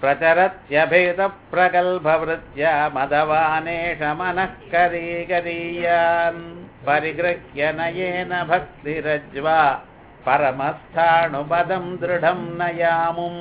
प्रचरत्यभेदप्रगल्भवृत्या मदवानेश मनः करीकरीयान् परिगृह्य नयेन भक्तिरज्वा परमस्थाणुपदं दृढं नयामुम्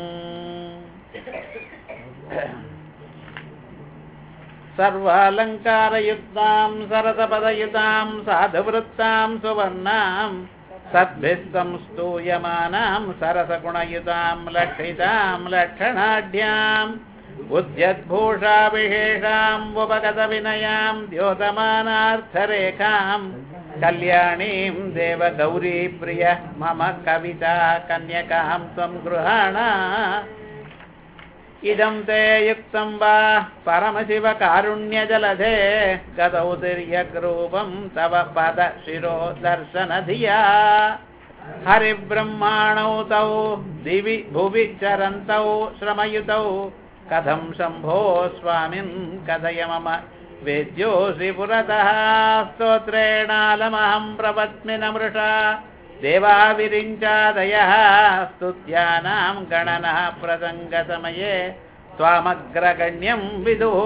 सर्वालङ्कारयुक्तां सरसपदयुतां साधुवृत्तां सुवर्णां सद्भिः संस्तूयमानां सरसगुणयुतां लक्षितां लक्षणाढ्याम् उद्यद्भूषाविशेषाम् उपगतविनयां द्योतमानार्थरेखां कल्याणीं देवगौरीप्रिय मम कविता कन्यकां त्वं गृहाण इदं ते युक्तं वा परमशिवकारुण्यजलधे गतौ तिर्यग्रूपं तव पदशिरो दर्शनधिया हरिब्रह्माणौ तौ दिवि भुवि चरन्तौ श्रमयुतौ कथं शम्भो स्वामिन् कथय मम वेद्योऽसि पुरतः स्तोत्रेणालमहं प्रपत्मि नमृषा देवाविरिञ्चादयः स्तुत्यानां गणनः प्रसङ्गसमये त्वामग्रगण्यं विदुः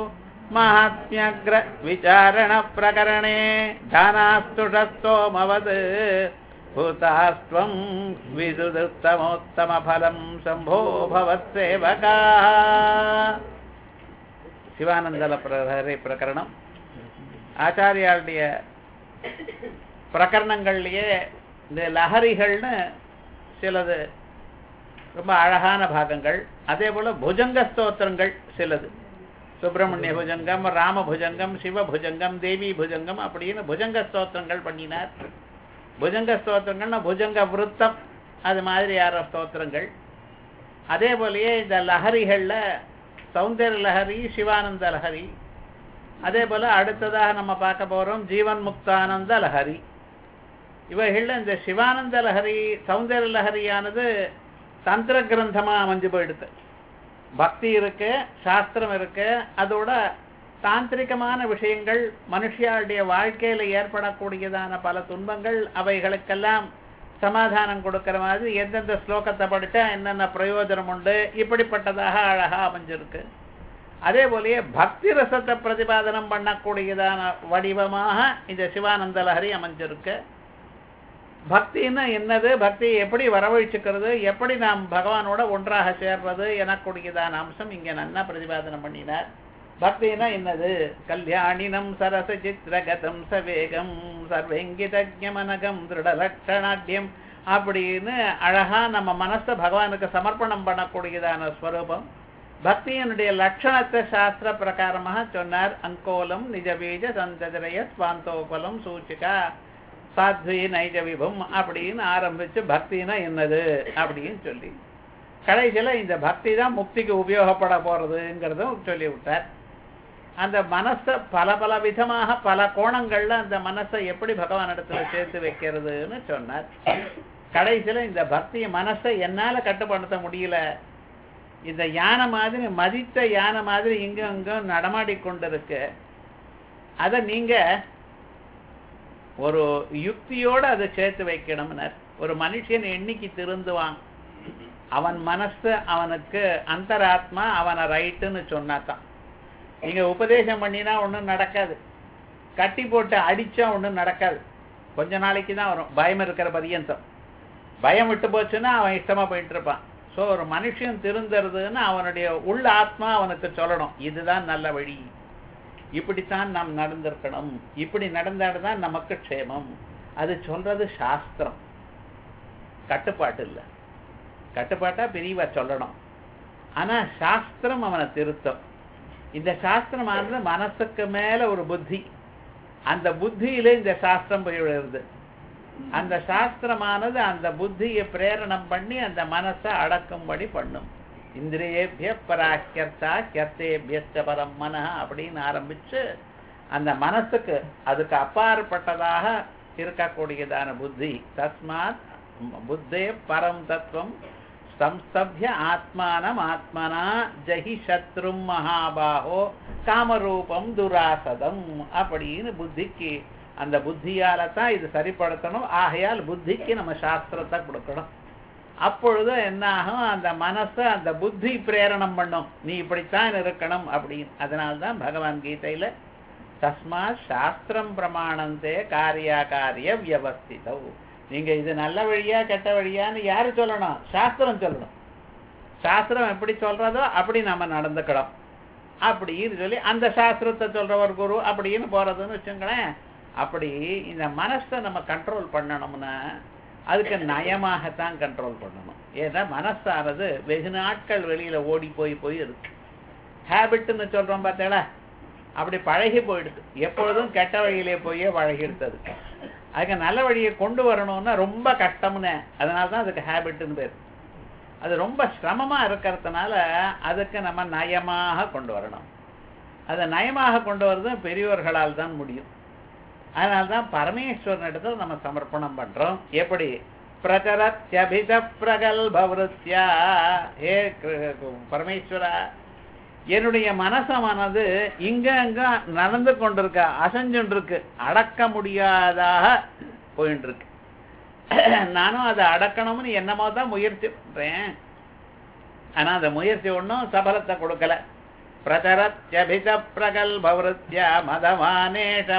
माहात्म्यग्रविचारणप्रकरणे ध्यानास्तुषस्तोमवद् भूतास्त्वं विदुदुत्तमोत्तमफलं शम्भो भवत्सेवकाः சிவானந்தல பிரகரை பிரகரணம் ஆச்சாரியாருடைய பிரகரணங்கள்லயே இந்த லஹரிகள்னு சிலது ரொம்ப அழகான பாகங்கள் அதே போல புஜங்க ஸ்தோத்திரங்கள் சிலது சுப்பிரமணிய புஜங்கம் ராம புஜங்கம் சிவ புஜங்கம் தேவி புஜங்கம் அப்படின்னு புஜங்க ஸ்தோத்திரங்கள் பண்ணினார் புஜங்க ஸ்தோத்திரங்கள்னா புஜங்க விருத்தம் அது மாதிரி யார ஸ்தோத்திரங்கள் அதே போலயே இந்த லஹரிகள்ல சௌந்தர்ய லஹரி சிவானந்த லஹரி அதே போல அடுத்ததாக நம்ம பார்க்க போறோம் ஜீவன் முக்தானந்த லஹரி இவைகள்ல இந்த சிவானந்த லஹரி சௌந்தர்ய லஹரியானது தந்திர கிரந்தமா அமைஞ்சு போயிடுது பக்தி இருக்கு சாஸ்திரம் இருக்கு அதோட தாந்திரிகமான விஷயங்கள் மனுஷியாளுடைய வாழ்க்கையில ஏற்படக்கூடியதான பல துன்பங்கள் அவைகளுக்கெல்லாம் சமாதானம் கொடுக்கிற மாதிரி எந்தெந்த ஸ்லோகத்தை படித்தா என்னென்ன பிரயோஜனம் உண்டு இப்படிப்பட்டதாக அழகா அமைஞ்சிருக்கு அதே போலயே பக்தி ரசத்தை பிரதிபாதனம் பண்ணக்கூடியதான வடிவமாக இந்த சிவானந்த லஹரி அமைஞ்சிருக்கு பக்தின்னா என்னது பக்தியை எப்படி வரவழைச்சுக்கிறது எப்படி நாம் பகவானோட ஒன்றாக சேர்றது எனக்கூடியதான அம்சம் இங்க நன்னா பிரதிபாதனம் பண்ணினார் பக்தினா என்னது கல்யாணினம் சரச சித்திரகதம் சவேகம் சர்வங்கிதஜமனகம் திருடலட்சணாட்யம் அப்படின்னு அழகா நம்ம மனசை பகவானுக்கு சமர்ப்பணம் பண்ணக்கூடியதான ஸ்வரூபம் பக்தியினுடைய லட்சணத்தை சாஸ்திர பிரகாரமாக சொன்னார் அங்கோலம் நிஜபீஜ சந்ததிரய ஸ்வாந்தோபலம் சூச்சிகா சாத்வி நைஜ விபம் அப்படின்னு ஆரம்பிச்சு பக்தினா என்னது அப்படின்னு சொல்லி கடைசியில இந்த பக்தி தான் முக்திக்கு உபயோகப்பட போறதுங்கிறதும் சொல்லி விட்டார் அந்த மனசை பல பல விதமாக பல கோணங்கள்ல அந்த மனசை எப்படி பகவான் இடத்துல சேர்த்து வைக்கிறதுன்னு சொன்னார் கடைசியில இந்த பக்தி மனசை என்னால கட்டுப்படுத்த முடியல இந்த யானை மாதிரி மதித்த யானை மாதிரி இங்க அங்கும் நடமாடி கொண்டிருக்கு அத நீங்க ஒரு யுக்தியோட அதை சேர்த்து வைக்கணும்னர் ஒரு மனுஷன் எண்ணிக்கை திருந்துவான் அவன் மனசு அவனுக்கு அந்தராத்மா அவனை ரைட்டுன்னு சொன்னாதான் நீங்க உபதேசம் பண்ணினா ஒன்றும் நடக்காது கட்டி போட்டு அடிச்சா ஒன்றும் நடக்காது கொஞ்ச நாளைக்கு தான் வரும் பயம் இருக்கிற பரியந்தம் பயம் விட்டு போச்சுன்னா அவன் இஷ்டமா போயிட்டு இருப்பான் ஸோ ஒரு மனுஷன் திருந்துறதுன்னு அவனுடைய உள்ள ஆத்மா அவனுக்கு சொல்லணும் இதுதான் நல்ல வழி இப்படித்தான் நாம் நடந்திருக்கணும் இப்படி நடந்தாடுதான் நமக்கு க்ஷேமம் அது சொல்றது சாஸ்திரம் கட்டுப்பாட்டு இல்லை கட்டுப்பாட்டா பிரிவா சொல்லணும் ஆனா சாஸ்திரம் அவனை திருத்தம் இந்த சாஸ்திரமானது மனசுக்கு மேல ஒரு புத்தி அந்த புத்தியில இந்த சாஸ்திரம் போய் விழுது அந்த சாஸ்திரமானது அந்த புத்தியை பிரேரணம் பண்ணி அந்த மனசை அடக்கும்படி பண்ணும் இந்திரியேபிய பராக்கியர்த்தா கியர்த்தேபியஸ்ட பரம் மன அப்படின்னு ஆரம்பிச்சு அந்த மனசுக்கு அதுக்கு அப்பாற்பட்டதாக இருக்கக்கூடியதான புத்தி தஸ்மாத் புத்தே பரம் தத்துவம் சம்ஸ்தபிய ஆத்மானம் ஆத்மனா ஜஹி சத்ரும் மகாபாகோ காமரூபம் துராசதம் அப்படின்னு புத்திக்கு அந்த புத்தியால தான் இது சரிப்படுத்தணும் ஆகையால் புத்திக்கு நம்ம சாஸ்திரத்தை கொடுக்கணும் அப்பொழுது என்ன ஆகும் அந்த மனசை அந்த புத்தி பிரேரணம் பண்ணும் நீ இப்படித்தான் இருக்கணும் அப்படின்னு அதனால்தான் பகவான் கீதையில தஸ்மா சாஸ்திரம் பிரமாணந்தே காரியா காரிய வியவஸ்திதௌ நீங்க இது நல்ல வழியா கெட்ட வழியான்னு யாரு சொல்லணும் சாஸ்திரம் சொல்லணும் சாஸ்திரம் எப்படி சொல்றதோ அப்படி நம்ம நடந்துக்கலாம் அப்படின்னு சொல்லி அந்த சாஸ்திரத்தை சொல்ற ஒரு குரு அப்படின்னு போறதுன்னு வச்சுங்களேன் அப்படி இந்த மனசை நம்ம கண்ட்ரோல் பண்ணணும்னா அதுக்கு நயமாகத்தான் கண்ட்ரோல் பண்ணணும் ஏன்னா மனசானது வெகு நாட்கள் வெளியில ஓடி போய் போய் இருக்கு ஹேபிட்னு சொல்றோம் பார்த்தேடா அப்படி பழகி போயிடுது எப்பொழுதும் கெட்ட வழியிலே போயே பழகி எடுத்தது அதுக்கு நல்ல வழியை கொண்டு வரணும்னா ரொம்ப கஷ்டம்னு அதனால தான் அதுக்கு ஹேபிட்னு பேர் அது ரொம்ப சிரமமா இருக்கிறதுனால அதுக்கு நம்ம நயமாக கொண்டு வரணும் அதை நயமாக கொண்டு வரது பெரியவர்களால் தான் முடியும் அதனால்தான் பரமேஸ்வரன் இடத்துல நம்ம சமர்ப்பணம் பண்றோம் எப்படி பிரகரத்யபித பிரகல்பவருத்தியா ஏ பரமேஸ்வரா என்னுடைய மனசமானது இங்க அங்க நடந்து கொண்டிருக்க அசைஞ்சுட்டு இருக்கு அடக்க முடியாதாக போயிட்டு இருக்கு நானும் அதை அடக்கணும்னு என்னமோ தான் முயற்சி பண்றேன் ஆனா அந்த முயற்சி ஒன்றும் சபலத்தை கொடுக்கல பிரதரத்யபித பிரகல்பவருத்தியா மதவானேஷ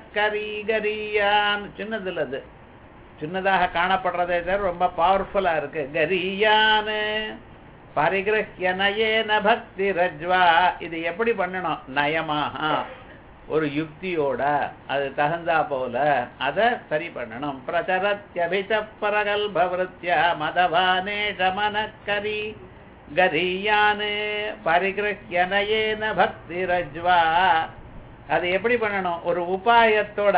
மனக்கரீகரியான் சின்னதுல அது சின்னதாக காணப்படுறதே தவிர ரொம்ப பவர்ஃபுல்லா இருக்கு கரியான்னு பரிகிரஹ்ய நயேன பக்தி ரஜ்வா இது எப்படி பண்ணணும் நயமாக ஒரு யுக்தியோட அது தகுந்தா போல அத சரி பண்ணணும் பிரச்சரத்யபித பரகல்பவருத்திய மதவானேஷ மனக்கரி கரியானு பரிகிரஹ்ய நயேன பக்தி ரஜ்வா அது எப்படி பண்ணணும் ஒரு உபாயத்தோட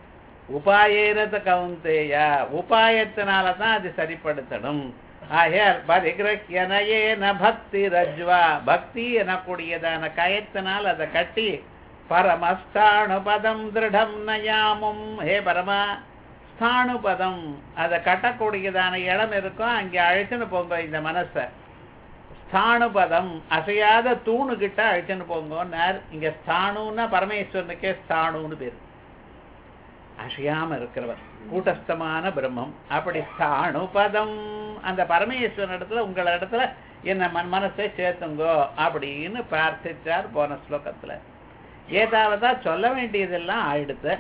உபாயேனத கவுந்தேயா உபாயத்தினால தான் அது சரிப்படுத்தணும் ஆகையால் பரிகிரஹ்யனையேன பக்தி ரஜ்வா பக்தி எனக்கூடியதான கயத்தினால் அதை கட்டி பரமஸ்தானு பதம் திருடம் நயாமும் ஹே பரமா ஸ்தானு பதம் அதை கட்டக்கூடியதான இடம் இருக்கும் அங்கே அழைச்சுன்னு போங்க இந்த மனசை ஸ்தானு பதம் அசையாத தூணு கிட்ட அழைச்சுன்னு போங்கன்னார் இங்க ஸ்தானுன்னா பரமேஸ்வரனுக்கே ஸ்தானுன்னு பேர் அசையாம இருக்கிறவர் கூட்டஸ்தமான பிரம்மம் அப்படி ஸ்தானு பதம் அந்த பரமேஸ்வரன் இடத்துல உங்கள இடத்துல என்ன மன் மனசை சேர்த்துங்கோ அப்படின்னு பிரார்த்திச்சார் போன ஸ்லோகத்துல ஏதாவதா சொல்ல வேண்டியதெல்லாம் ஆயிடுத்து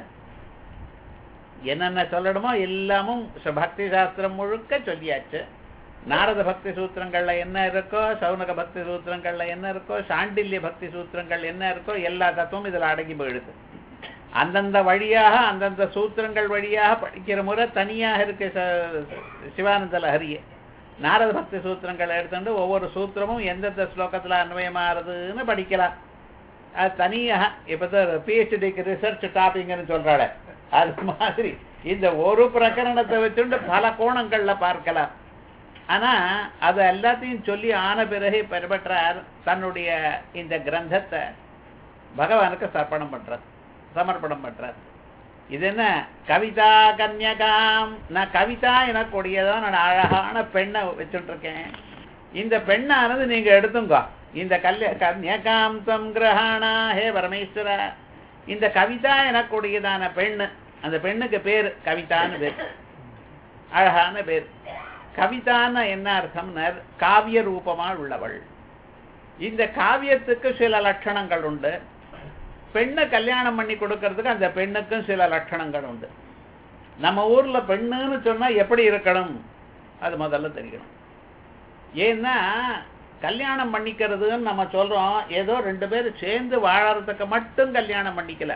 என்னென்ன சொல்லணுமோ எல்லாமும் பக்தி சாஸ்திரம் முழுக்க சொல்லியாச்சு நாரத பக்தி சூத்திரங்கள்ல என்ன இருக்கோ சௌனக பக்தி சூத்திரங்கள்ல என்ன இருக்கோ சாண்டில்ய பக்தி சூத்திரங்கள் என்ன இருக்கோ எல்லா தத்துவம் இதுல அடங்கி போயிடுது அந்தந்த வழியாக அந்தந்த சூத்திரங்கள் வழியாக படிக்கிற முறை தனியாக இருக்கு சிவானந்த லஹரிய நாரத பக்தி சூத்திரங்களை எடுத்துட்டு ஒவ்வொரு சூத்திரமும் எந்தெந்த ஸ்லோகத்துல அன்வயமாறுதுன்னு படிக்கலாம் அது தனியாக இப்பதான் பிஹெச்டிக்கு ரிசர்ச் டாபிக்னு சொல்றாள் அது மாதிரி இந்த ஒரு பிரகரணத்தை வச்சுட்டு பல கோணங்கள்ல பார்க்கலாம் ஆனா அது எல்லாத்தையும் சொல்லி ஆன பிறகு பெறப்பட்டார் தன்னுடைய இந்த கிரந்தத்தை பகவானுக்கு சர்ப்பணம் பண்றார் சமர்ப்பணம் பண்றார் இது என்ன கவிதா கன்யகாம் நான் கவிதா எனக்கூடியதான் நான் அழகான பெண்ணை வச்சுட்டு இருக்கேன் இந்த பெண்ணானது நீங்க எடுத்துங்க இந்த கல்ய கன்யகாம் தம் கிரகாணா ஹே பரமேஸ்வரா இந்த கவிதா எனக்கூடியதான பெண்ணு அந்த பெண்ணுக்கு பேர் கவிதான்னு பேர் அழகான பேர் கவிதான்னு என்ன அர்த்தம்னர் காவிய ரூபமா உள்ளவள் இந்த காவியத்துக்கு சில லட்சணங்கள் உண்டு பெண்ணை கல்யாணம் பண்ணி கொடுக்கறதுக்கு அந்த பெண்ணுக்கும் சில லட்சணங்கள் உண்டு நம்ம ஊர்ல பெண்ணுன்னு சொன்னா எப்படி இருக்கணும் அது முதல்ல தெரியணும் ஏன்னா கல்யாணம் பண்ணிக்கிறதுன்னு நம்ம சொல்றோம் ஏதோ ரெண்டு பேர் சேர்ந்து வாழறதுக்கு மட்டும் கல்யாணம் பண்ணிக்கல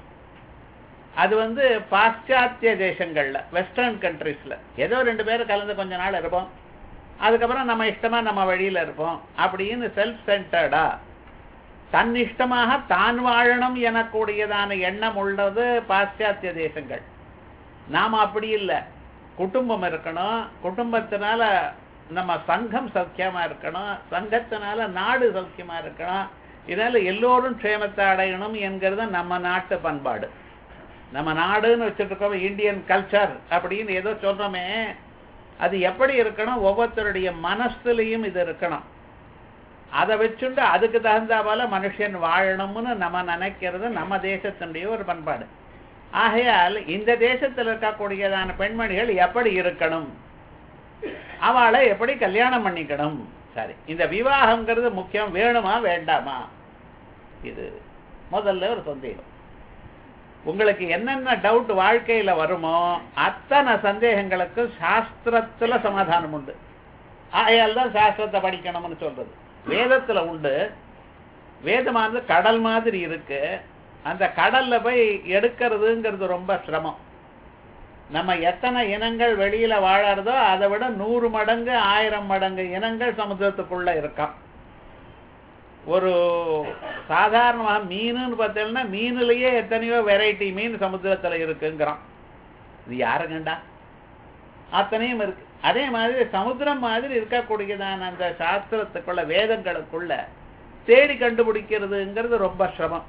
அது வந்து பாশ্চাத்திய தேசங்கள்ல வெஸ்டர்ன் கண்ட்ரிஸ்ல ஏதோ ரெண்டு பேரும் கலந்து கொஞ்ச நாள் இருப்போம் அதுக்கப்புறம் நம்ம இஷ்டமா நம்ம வழியில இருப்போம் அப்படின்னு செல்ஃப் சென்டர்டா தன் இஷ்டமாக தான் வாழணும் எனக்கூடியதான எண்ணம் உள்ளது பாশ্চাத்திய தேசங்கள் நாம அப்படி இல்லை குடும்பம் இருக்கணும் குடும்பத்தினால நம்ம சங்கம் சௌக்கியமா இருக்கணும் சங்கத்தினால நாடு சௌக்கியமா இருக்கணும் இதனால எல்லோரும் க்ஷேமத்தை அடையணும் என்கிறது நம்ம நாட்டு பண்பாடு நம்ம நாடுன்னு வச்சுட்டு இருக்கோம் இந்தியன் கல்ச்சர் அப்படின்னு ஏதோ சொல்றோமே அது எப்படி இருக்கணும் ஒவ்வொருத்தருடைய மனசுலையும் இது இருக்கணும் அதை வச்சுண்டு அதுக்கு தகுந்தா போல மனுஷன் வாழணும்னு நம்ம நினைக்கிறது நம்ம தேசத்தினுடைய ஒரு பண்பாடு ஆகையால் இந்த தேசத்தில் இருக்கக்கூடியதான பெண்மணிகள் எப்படி இருக்கணும் அவளை எப்படி கல்யாணம் பண்ணிக்கணும் சரி இந்த விவாகம்ங்கிறது முக்கியம் வேணுமா வேண்டாமா இது முதல்ல ஒரு சந்தேகம் உங்களுக்கு என்னென்ன டவுட் வாழ்க்கையில வருமோ அத்தனை சந்தேகங்களுக்கு சாஸ்திரத்துல சமாதானம் உண்டு ஆகையால் தான் சாஸ்திரத்தை படிக்கணும்னு சொல்றது வேதத்துல உண்டு வேதமானது கடல் மாதிரி இருக்கு அந்த கடல்ல போய் எடுக்கிறதுங்கிறது ரொம்ப சிரமம் நம்ம எத்தனை இனங்கள் வெளியில வாழறதோ அதை விட நூறு மடங்கு ஆயிரம் மடங்கு இனங்கள் சமுத்திரத்துக்குள்ள இருக்காம் ஒரு சாதாரணமாக மீனுன்னு பார்த்தீங்கன்னா மீனுலயே எத்தனையோ வெரைட்டி மீன் சமுத்திரத்துல இருக்குங்கிறான் இது யாரு கண்டா அத்தனையும் இருக்கு அதே மாதிரி சமுத்திரம் மாதிரி இருக்கக்கூடியதான அந்த சாஸ்திரத்துக்குள்ள வேதங்களுக்குள்ள தேடி கண்டுபிடிக்கிறதுங்கிறது ரொம்ப சிரமம்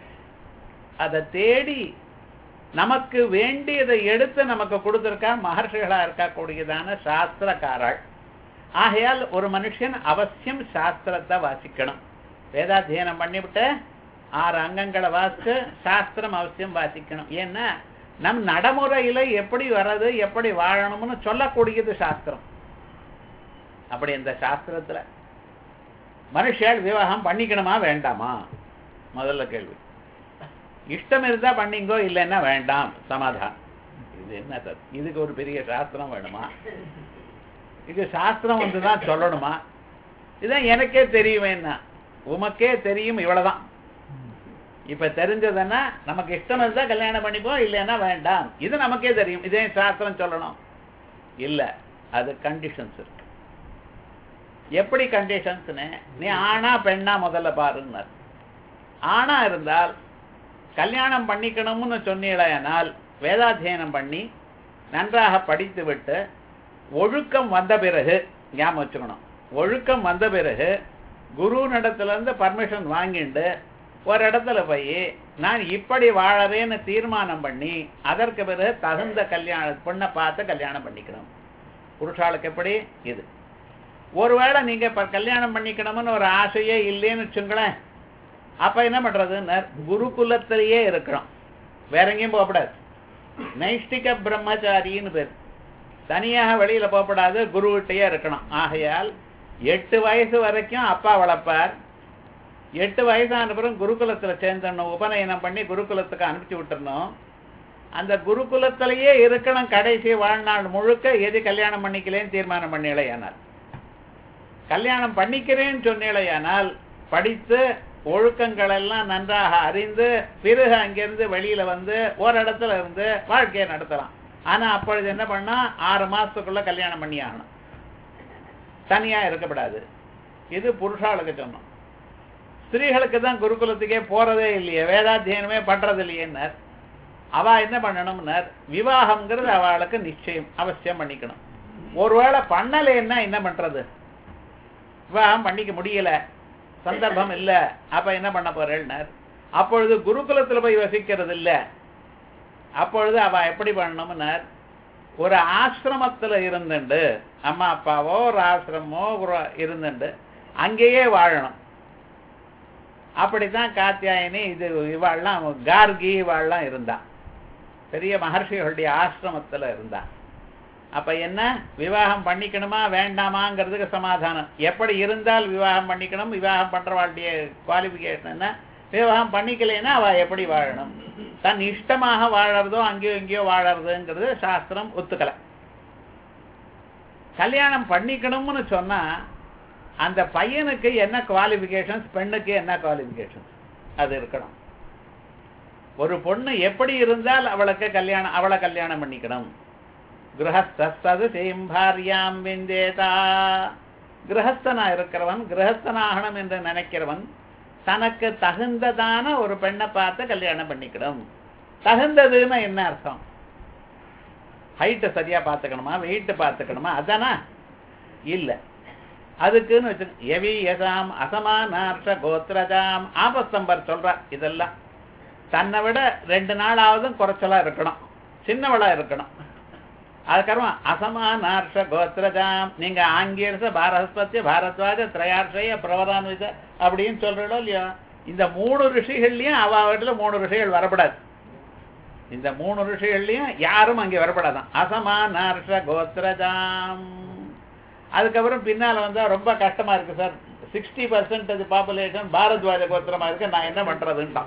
அதை தேடி நமக்கு வேண்டியதை எடுத்து நமக்கு கொடுத்திருக்கா மகர்ஷிகளா இருக்கக்கூடியதான சாஸ்திரக்காராள் ஆகையால் ஒரு மனுஷன் அவசியம் சாஸ்திரத்தை வாசிக்கணும் வேதாத்தியனம் பண்ணிவிட்டு ஆறு அங்கங்களை வாசித்து சாஸ்திரம் அவசியம் வாசிக்கணும் ஏன்னா நம் நடைமுறையில எப்படி வர்றது எப்படி வாழணும்னு சொல்லக்கூடியது சாஸ்திரம் அப்படி இந்த சாஸ்திரத்துல மனுஷியால் விவாகம் பண்ணிக்கணுமா வேண்டாமா முதல்ல கேள்வி இஷ்டம் இருந்தா பண்ணிங்கோ இல்லைன்னா வேண்டாம் சமாதானம் இது என்ன சார் இதுக்கு ஒரு பெரிய சாஸ்திரம் வேணுமா இது சாஸ்திரம் வந்து தான் சொல்லணுமா இதான் எனக்கே தெரியுமேன்னா உமக்கே தெரியும் இவ்வளவுதான் இப்ப தெரிஞ்சதுன்னா நமக்கு இஷ்டம் இருந்தா கல்யாணம் பண்ணிப்போம் இல்லைன்னா வேண்டாம் இது நமக்கே தெரியும் இதே சாஸ்திரம் சொல்லணும் இல்ல அது கண்டிஷன்ஸ் இருக்கு எப்படி கண்டிஷன்ஸ்னு நீ ஆணா பெண்ணா முதல்ல பாருன்னார் ஆணா இருந்தால் கல்யாணம் பண்ணிக்கணும்னு சொன்னீழையானால் வேதாத்தியனம் பண்ணி நன்றாக படித்து விட்டு ஒழுக்கம் வந்த பிறகு ஞாபகம் வச்சுக்கணும் ஒழுக்கம் வந்த பிறகு குரு இருந்து பர்மிஷன் வாங்கிட்டு ஒரு இடத்துல போய் நான் இப்படி வாழறேன்னு தீர்மானம் பண்ணி அதற்கு பிறகு தகுந்த கல்யாண பொண்ணை பார்த்து கல்யாணம் பண்ணிக்கணும் புருஷாளுக்கு எப்படி இது ஒருவேளை நீங்க இப்ப கல்யாணம் பண்ணிக்கணும்னு ஒரு ஆசையே இல்லைன்னு வச்சுங்களேன் அப்ப என்ன பண்றதுன்னு குருகுலத்திலேயே இருக்கணும் வேற எங்கேயும் போகக்கூடாது நைஷ்டிக பிரம்மச்சாரின்னு பேர் தனியாக வெளியில போகக்கூடாது குருவிட்டையே இருக்கணும் ஆகையால் எட்டு வயசு வரைக்கும் அப்பா வளர்ப்பார் எட்டு வயசான பிறகு குருகுலத்துல சேர்ந்துடணும் உபநயனம் பண்ணி குருகுலத்துக்கு அனுப்பிச்சு விட்டுறணும் அந்த குருகுலத்திலேயே இருக்கணும் கடைசி வாழ்நாள் முழுக்க எது கல்யாணம் பண்ணிக்கலேன்னு தீர்மானம் பண்ணிலையானால் கல்யாணம் பண்ணிக்கிறேன்னு சொன்னேலையானால் படித்து ஒழுக்கங்கள் எல்லாம் நன்றாக அறிந்து பிறகு அங்கிருந்து வெளியில வந்து ஒரு இடத்துல இருந்து வாழ்க்கையை நடத்தலாம் ஆனா அப்பொழுது என்ன பண்ணா ஆறு மாசத்துக்குள்ள கல்யாணம் பண்ணி ஆகணும் தனியா இருக்கக்கூடாது இது புருஷாளுக்கு சொன்னோம் ஸ்திரீகளுக்கு தான் குருகுலத்துக்கே போறதே இல்லையே வேதாத்தியனமே பண்றது இல்லையேன்னார் அவ என்ன பண்ணணும்னார் விவாகம்ங்கிறது அவளுக்கு நிச்சயம் அவசியம் பண்ணிக்கணும் ஒருவேளை பண்ணலைன்னா என்ன பண்றது விவாகம் பண்ணிக்க முடியல சந்தர்ப்பம் இல்ல அப்ப என்ன பண்ண போறேன்னார் அப்பொழுது குருகுலத்துல போய் வசிக்கிறது இல்ல அப்பொழுது அவ எப்படி பண்ணணும்னார் ஒரு ஆசிரமத்துல இருந்துண்டு அம்மா அப்பாவோ ஒரு ஆசிரமோ ஒரு இருந்துண்டு அங்கேயே வாழணும் அப்படித்தான் காத்தியாயனி இது இவாள்லாம் கார்கி இவாள்லாம் இருந்தா பெரிய மகர்ஷிகளுடைய ஆசிரமத்துல இருந்தா அப்ப என்ன விவாகம் பண்ணிக்கணுமா வேண்டாமாங்கிறதுக்கு சமாதானம் எப்படி இருந்தால் விவாகம் பண்ணிக்கணும் விவாகம் பண்றவாளுடைய குவாலிபிகேஷன் என்ன விவாகம் பண்ணிக்கலைன்னா அவ எப்படி வாழணும் தன் இஷ்டமாக வாழறதோ அங்கேயோ இங்கேயோ வாழறதுங்கிறது சாஸ்திரம் ஒத்துக்கல கல்யாணம் பண்ணிக்கணும்னு சொன்னா அந்த பையனுக்கு என்ன குவாலிபிகேஷன்ஸ் பெண்ணுக்கு என்ன குவாலிபிகேஷன்ஸ் அது இருக்கணும் ஒரு பொண்ணு எப்படி இருந்தால் அவளுக்கு கல்யாணம் அவளை கல்யாணம் பண்ணிக்கணும் கிரகஸ்தது சேம்பாரியாம் விந்தேதா கிரகஸ்தனா இருக்கிறவன் கிரகஸ்தனாகணும் என்று நினைக்கிறவன் தனக்கு தகுந்ததான ஒரு பெண்ணை பார்த்து கல்யாணம் பண்ணிக்கணும் தகுந்ததுன்னா என்ன அர்த்தம் ஹைட்டை சரியா பார்த்துக்கணுமா வெயிட் பார்த்துக்கணுமா அதானா இல்ல அதுக்குன்னு வச்சு எவி யசாம் அசமானார்ஷ கோத்ரஜாம் ஆபஸ்தம்பர் சொல்றா இதெல்லாம் தன்னை விட ரெண்டு நாளாவதும் குறைச்சலா இருக்கணும் சின்னவளா இருக்கணும் அதுக்கப்புறம் அசமானார்ஷ கோத்ரஜாம் நீங்க ஆங்கியர்ச பாரஸ்பத்திய பாரத்வாஜ திரையார்ஷய பிரவரான்வித அப்படின்னு சொல்றோம் இல்லையா இந்த மூணு ரிஷிகள்லயும் அவ வீட்டுல மூணு ரிஷிகள் வரப்படாது இந்த மூணு ரிஷிகள்லயும் யாரும் அங்கே வரப்படாதான் அசமானார்ஷ கோத்ரஜாம் அதுக்கப்புறம் பின்னால வந்தா ரொம்ப கஷ்டமா இருக்கு sir sixty percentage population Bharadwaja கோத்திரமா இருக்கு நான் என்ன பண்றதுன்ட்டான்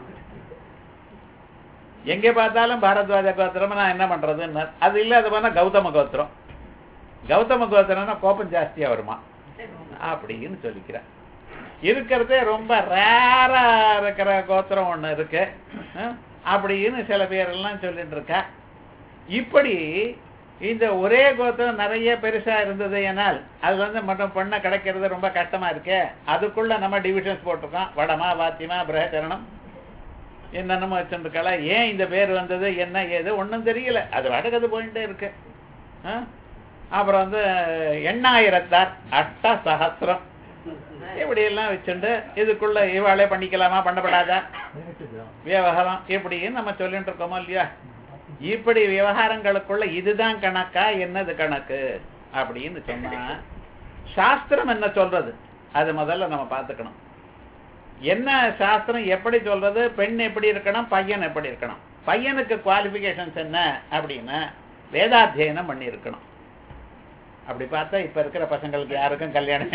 எங்கே பார்த்தாலும் பாரத்வாஜ கோத்திரம் நான் என்ன பண்றதுன்னு அது இல்லாத போனா கௌதம கோத்திரம் கௌதம கோத்திரம்னா கோபம் ஜாஸ்தியா வருமா அப்படின்னு சொல்லிக்கிறேன் இருக்கிறதே ரொம்ப ரேரா இருக்கிற கோத்திரம் ஒண்ணு இருக்கு அஹ், அப்படின்னு சில பேர் எல்லாம் சொல்லிட்டு இருக்கா இப்படி இந்த ஒரே கோத்திரம் நிறைய பெருசா இருந்தது ஏனால் அது வந்து மட்டும் பொண்ணை கிடைக்கிறது ரொம்ப கஷ்டமா இருக்கே அதுக்குள்ள நம்ம டிவிஷன்ஸ் போட்டிருக்கோம் வடமா வாத்தியமா பிரகச்சரணம் என்னென்னமோ வச்சுருக்கலாம் ஏன் இந்த பேர் வந்தது என்ன ஏது ஒண்ணும் தெரியல அது வடக்கது போயிட்டே இருக்கு ஆ? அப்புறம் வந்து எண்ணாயிரத்தார் அட்ட சகசிரம் இப்படி எல்லாம் வச்சுண்டு இதுக்குள்ள இவாளே பண்ணிக்கலாமா பண்ணப்படாதா விவகாரம் இப்படின்னு நம்ம சொல்லிட்டு இருக்கோமோ இல்லையா இப்படி விவகாரங்களுக்குள்ள இதுதான் கணக்கா என்னது கணக்கு அப்படின்னு சொன்னா சாஸ்திரம் என்ன சொல்றது அது முதல்ல நம்ம பார்த்துக்கணும் என்ன சாஸ்திரம் எப்படி சொல்றது பெண் எப்படி இருக்கணும் பையன் எப்படி இருக்கணும் பையனுக்கு குவாலிஃபிகேஷன்ஸ் என்ன அப்படின்னா வேதாத்தியனம் பண்ணி இருக்கணும் அப்படி பார்த்தா இப்ப இருக்கிற பசங்களுக்கு யாருக்கும் கல்யாணம்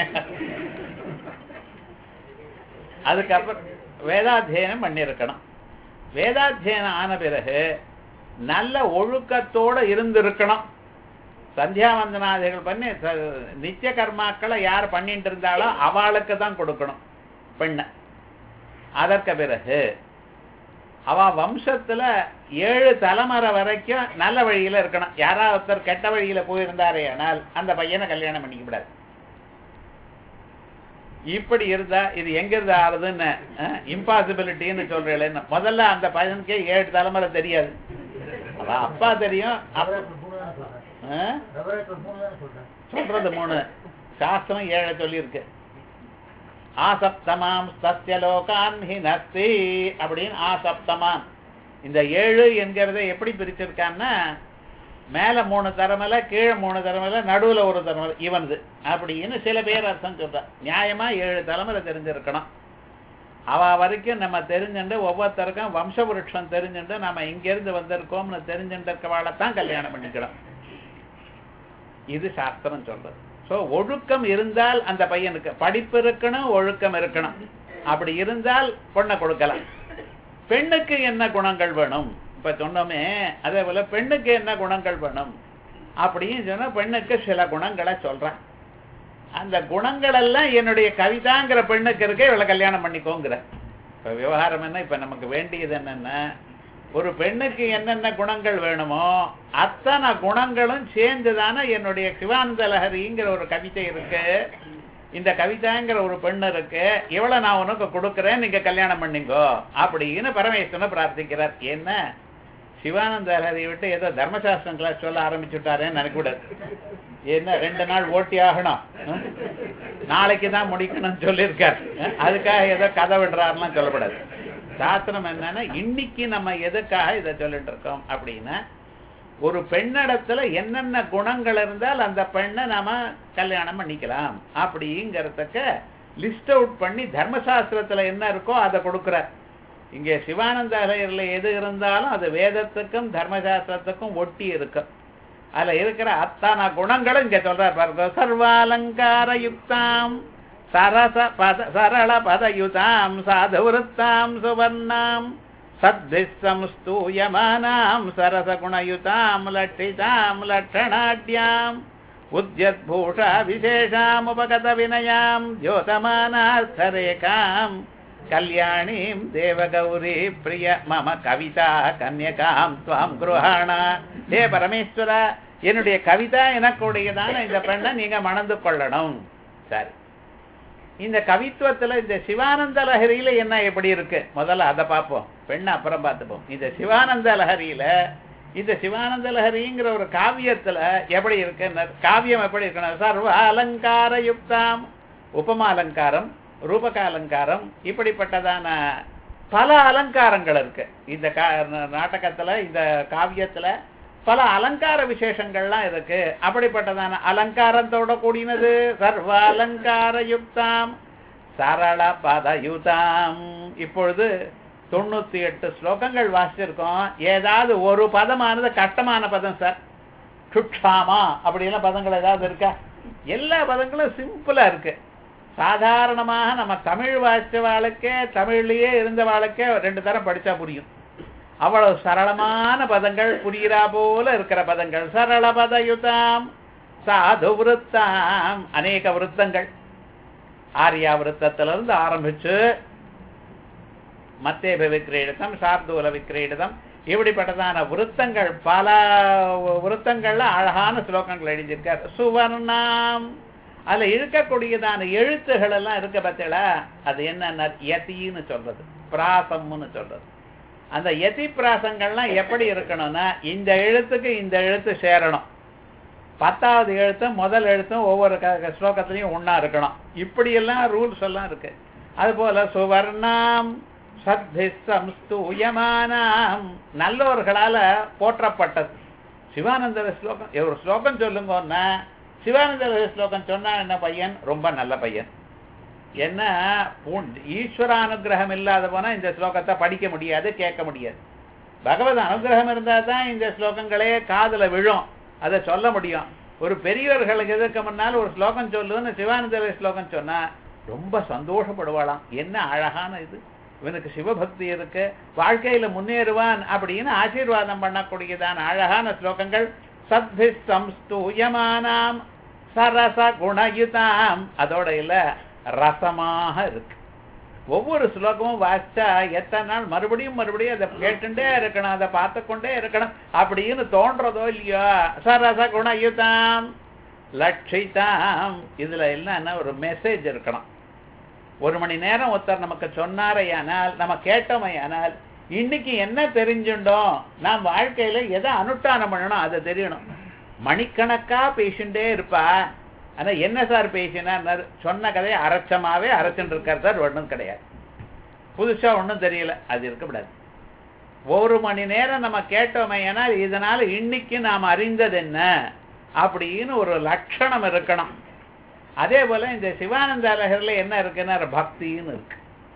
அதுக்கப்புறம் வேதாத்தியனம் பண்ணியிருக்கணும் வேதாத்தியனம் ஆன பிறகு நல்ல ஒழுக்கத்தோட இருந்திருக்கணும் சந்தியாவந்தனாதிகள் பண்ணி ச- நித்திய கர்மாக்களை யார் பண்ணிட்டு இருந்தாலோ அவளுக்கு தான் கொடுக்கணும் பெண்ணை அதற்கு பிறகு அவ வம்சத்துல ஏழு தலைமுறை வரைக்கும் நல்ல வழியில இருக்கணும் யாராவது ஒருத்தர் கெட்ட வழியில போயிருந்தாரே ஆனால் அந்த பையனை கல்யாணம் பண்ணிக்க கூடாது இப்படி இருந்தா இது எங்க இருந்து ஆறுதுன்னு இம்பாசிபிலிட்டின்னு சொல்றேன் முதல்ல அந்த பையனுக்கே ஏழு தலைமுறை தெரியாது அவ அப்பா தெரியும் அப்ப- ஆ? சொல்றது மூணு சாஸ்திரம் ஏழை சொல்லியிருக்கு ஆசப்தமாம் சத்திய லோகான் ஹி நஸ்தி அப்படின்னு ஆசப்தமாம் இந்த ஏழு என்கிறத எப்படி பிரிச்சிருக்கான்னா மேல மூணு தரமல கீழே மூணு தரமல நடுவுல ஒரு தரமல இவனது அப்படின்னு சில பேர் அர்த்தம் சொல்ற நியாயமா ஏழு தலைமுறை தெரிஞ்சிருக்கணும் அவ வரைக்கும் நம்ம தெரிஞ்சுண்டு ஒவ்வொருத்தருக்கும் வம்சபுருஷம் தெரிஞ்சுண்டு நம்ம இங்கிருந்து வந்திருக்கோம்னு தெரிஞ்சுட்டு இருக்கவாளைத்தான் கல்யாணம் பண்ணிக்கணும் இது சாஸ்திரம் சொல்றது சோ ஒழுக்கம் இருந்தால் அந்த பையனுக்கு படிப்பு இருக்கணும் ஒழுக்கம் இருக்கணும் அப்படி இருந்தால் பொண்ணை கொடுக்கலாம் பெண்ணுக்கு என்ன குணங்கள் வேணும் இப்ப சொன்னோமே அதே போல பெண்ணுக்கு என்ன குணங்கள் வேணும் அப்படின்னு சொன்னா பெண்ணுக்கு சில குணங்களை சொல்றேன் அந்த குணங்கள் எல்லாம் என்னுடைய கவிதாங்கிற பெண்ணுக்கு இருக்க இவளை கல்யாணம் பண்ணிக்கோங்கிற இப்ப விவகாரம் என்ன இப்ப நமக்கு வேண்டியது என்னன்னா ஒரு பெண்ணுக்கு என்னென்ன குணங்கள் வேணுமோ அத்தனை குணங்களும் சேர்ந்துதானே என்னுடைய சிவானந்த லஹரிங்கிற ஒரு கவிதை இருக்கு இந்த கவிதாங்கிற ஒரு பெண் இருக்கு இவளை நான் உனக்கு கொடுக்குறேன் நீங்க கல்யாணம் பண்ணிங்கோ அப்படின்னு பரமேஸ்வரனை பிரார்த்திக்கிறார் என்ன சிவானந்த லஹரி விட்டு ஏதோ தர்மசாஸ்திரம் கிளாஸ் சொல்ல ஆரம்பிச்சுட்டாரேன்னு நினைக்கூடாது என்ன ரெண்டு நாள் ஓட்டி ஆகணும் அஹ்? நாளைக்கு தான் முடிக்கணும்னு சொல்லியிருக்கார் அஹ்? அதுக்காக ஏதோ கதை விடுறாருலாம் சொல்லக்கூடாது சாஸ்திரம் என்னன்னா இன்னைக்கு நம்ம எதுக்காக இதை சொல்லிட்டு இருக்கோம் அப்படின்னா ஒரு பெண்ணிடத்துல என்னென்ன குணங்கள் இருந்தால் அந்த பெண்ணை நாம கல்யாணம் பண்ணிக்கலாம் அப்படிங்கிறதுக்கு லிஸ்ட் அவுட் பண்ணி தர்மசாஸ்திரத்துல என்ன இருக்கோ அதை கொடுக்குறார் இங்கே சிவானந்த அலையர்ல எது இருந்தாலும் அது வேதத்துக்கும் தர்மசாஸ்திரத்துக்கும் ஒட்டி இருக்கும் அதுல இருக்கிற அத்தனை குணங்களும் இங்க சொல்றார் பாருங்க சர்வாலங்கார யுக்தாம் சரச பத சரள பதயுதாம் சாதுவருத்தாம் சுவர்ணாம் சத்விஸ்ஸம் ஸ்தூயமானாம் சரசகுணயுதாம் லட்சிதாம் லட்சணாட்யாம் உத்யத்பூஷா விசேஷாம் உபகத வினயாம் ஜோதமானார்த்தரேகாம் கல்யாணீம் தேவகௌரி பிரிய மம கவிதா கன்யகாம் துவாம் குருஹாணா ஹே பரமேஸ்வர என்னுடைய கவிதா எனக்குடையதான இந்த பெண்ணை நீங்க மணந்து கொள்ளணும் சரி இந்த கவித்துவத்துல இந்த சிவானந்த லஹரியில என்ன எப்படி இருக்கு முதல்ல அதை பார்ப்போம் பெண்ணை அப்புறம் பார்த்துப்போம் இந்த சிவானந்த லஹரியில இந்த சிவானந்த லஹரிங்கிற ஒரு காவியத்துல எப்படி இருக்கு காவியம் எப்படி இருக்கணும் சர்வ அலங்கார யுக்தாம் உபமா அலங்காரம் ரூபக அலங்காரம் இப்படிப்பட்டதான பல அலங்காரங்கள் இருக்கு இந்த கா- நாடகத்துல இந்த காவியத்துல பல அலங்கார விசேஷங்கள்லாம் இருக்கு அப்படிப்பட்டதான அலங்காரத்தோட கூடினது சர்வ அலங்கார யுக்தாம் சரள பதயுதாம் இப்பொழுது தொண்ணூத்தி எட்டு ஸ்லோகங்கள் வாசிச்சிருக்கோம் ஏதாவது ஒரு பதமானது கஷ்டமான பதம் சார் சுட்சாமா அப்படியெல்லாம் பதங்கள் ஏதாவது இருக்கா எல்லா பதங்களும் சிம்பிளா இருக்கு சாதாரணமாக நம்ம தமிழ் வாசிச்ச வாழ்க்கை தமிழ்லயே இருந்த வாழ்க்கை ரெண்டு தரம் படிச்சா புரியும் அவ்வளவு சரளமான பதங்கள் புரிகிறா போல இருக்கிற பதங்கள் சரள பதயுதாம் சாது விருத்தாம் அநேக விருத்தங்கள் ஆரியா விருத்தத்திலிருந்து ஆரம்பிச்சு மத்தேப விக்கிரீடிதம் சார்தூல விக்கிரீடிதம் இப்படிப்பட்டதான விருத்தங்கள் பல விருத்தங்கள்ல அழகான ஸ்லோகங்கள் எழுதியிருக்கார் சுவர்ணாம் அதுல இருக்கக்கூடியதான எழுத்துகள் எல்லாம் இருக்க பார்த்தீங்களா அது என்ன யதின்னு சொல்றது பிராசம்னு சொல்றது அந்த யதி பிராசங்கள்லாம் எப்படி இருக்கணும்னா இந்த எழுத்துக்கு இந்த எழுத்து சேரணும் பத்தாவது எழுத்தும் முதல் எழுத்தும் ஒவ்வொரு க- ஸ்லோகத்திலையும் ஒண்ணா இருக்கணும் இப்படியெல்லாம் ரூல்ஸ் எல்லாம் இருக்கு அதுபோல சுவர்ணாம் சத்தி சம்ஸ்தூயமானாம் நல்லவர்களால போற்றப்பட்டது சிவானந்தர ஸ்லோகம் ஒரு ஸ்லோகம் சொல்லுங்கன்னா சிவானந்தர ஸ்லோகம் சொன்னா என்ன பையன் ரொம்ப நல்ல பையன் என்ன பூண்- ஈஸ்வர அனுகிரகம் இல்லாத போனா இந்த ஸ்லோகத்தை படிக்க முடியாது கேட்க முடியாது பகவத் அனுகிரகம் இருந்தா தான் இந்த ஸ்லோகங்களே காதுல விழும் அதை சொல்ல முடியும் ஒரு பெரியவர்களுக்கு எதிர்க்க முன்னால் ஒரு ஸ்லோகம் சொல்லுன்னு சிவானந்தர ஸ்லோகம் சொன்னா ரொம்ப சந்தோஷப்படுவாளாம் என்ன அழகான இது இவனுக்கு சிவபக்தி இருக்கு வாழ்க்கையில முன்னேறுவான் அப்படின்னு ஆசீர்வாதம் பண்ணக்கூடியதான அழகான ஸ்லோகங்கள் சத்பி சம்ஸ்தூயமானாம் சரச குணயுதாம் அதோட இல்ல ரசமாக இருக்கு ஒவ்வொரு ஸ்லோகமும் வாசிச்சா எத்தனை நாள் மறுபடியும் மறுபடியும் அதை கேட்டுட்டே இருக்கணும் அதை பார்த்து கொண்டே இருக்கணும் அப்படின்னு தோன்றதோ இல்லையோ சரச குணயுதாம் லட்சிதாம் இதுல என்னன்னா ஒரு மெசேஜ் இருக்கணும் ஒரு மணி நேரம் ஒருத்தர் நமக்கு சொன்னாரையானால் நம்ம கேட்டோமையானால் இன்னைக்கு என்ன தெரிஞ்சுட்டோம் நாம் வாழ்க்கையில எதை அனுஷ்டானம் பண்ணணும் அது தெரியணும் மணிக்கணக்கா பேசிண்டே இருப்பா ஆனா என்ன சார் பேசினார் சொன்ன கதையை அரைச்சமாவே அரைச்சுட்டு இருக்கார் சார் ஒன்றும் கிடையாது புதுசா ஒண்ணும் தெரியல அது இருக்கக்கூடாது ஒரு மணி நேரம் நம்ம கேட்டோமே ஏன்னா இதனால இன்னைக்கு நாம் அறிந்தது என்ன அப்படின்னு ஒரு லட்சணம் இருக்கணும் அதே போல இந்த சிவானந்த அழகர்ல என்ன இருக்குன்னா பக்தின்னு இருக்கு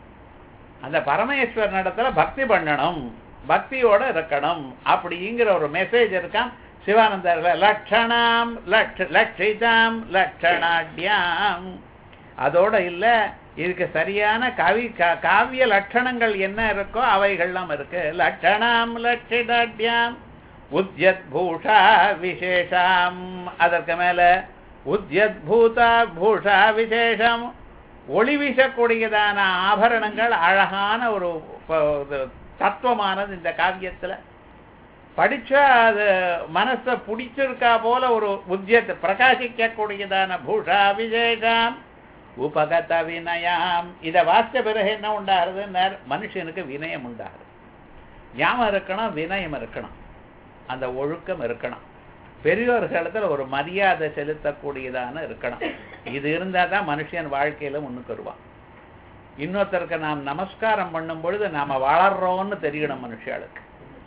அந்த பரமேஸ்வரன் இடத்துல பக்தி பண்ணணும் பக்தியோட இருக்கணும் அப்படிங்கிற ஒரு மெசேஜ் இருக்காம் சிவானந்தர்ல லட்சணாம் லட்ச லட்சிதாம் லட்சணாட்யாம் அதோட இல்ல இதுக்கு சரியான கவி கா- காவிய லட்சணங்கள் என்ன இருக்கோ அவைகள்லாம் இருக்கு லட்சணாம் லட்சிதாட்யாம் உத்யத் பூஷா விசேஷாம் அதற்கு மேல உத்யத் பூதா பூஷா விசேஷம் ஒளி வீசக்கூடியதான ஆபரணங்கள் அழகான ஒரு ப- இது தத்துவமானது இந்த காவியத்துல படிச்சா அது மனச பிடிச்சிருக்கா போல ஒரு உத்தியத் பிரகாசிக்க கூடியதான பூஷா விசேஷம் உபகத வினயாம் இத வாசிச்ச பிறகு என்ன உண்டாகுதுன்னு மனுஷனுக்கு வினயம் உண்டாகுது ஞாபகம் இருக்கணும் வினயம் இருக்கணும் அந்த ஒழுக்கம் இருக்கணும் பெரியோர்களிடத்துல ஒரு மரியாதை செலுத்தக்கூடியதான இருக்கணும் இது இருந்தா தான் மனுஷன் வாழ்க்கையில முன்னுக்கு வருவான் இன்னொருத்தருக்கு நாம் நமஸ்காரம் பண்ணும் பொழுது நாம வளர்றோம்னு தெரியணும் மனுஷாளுக்கு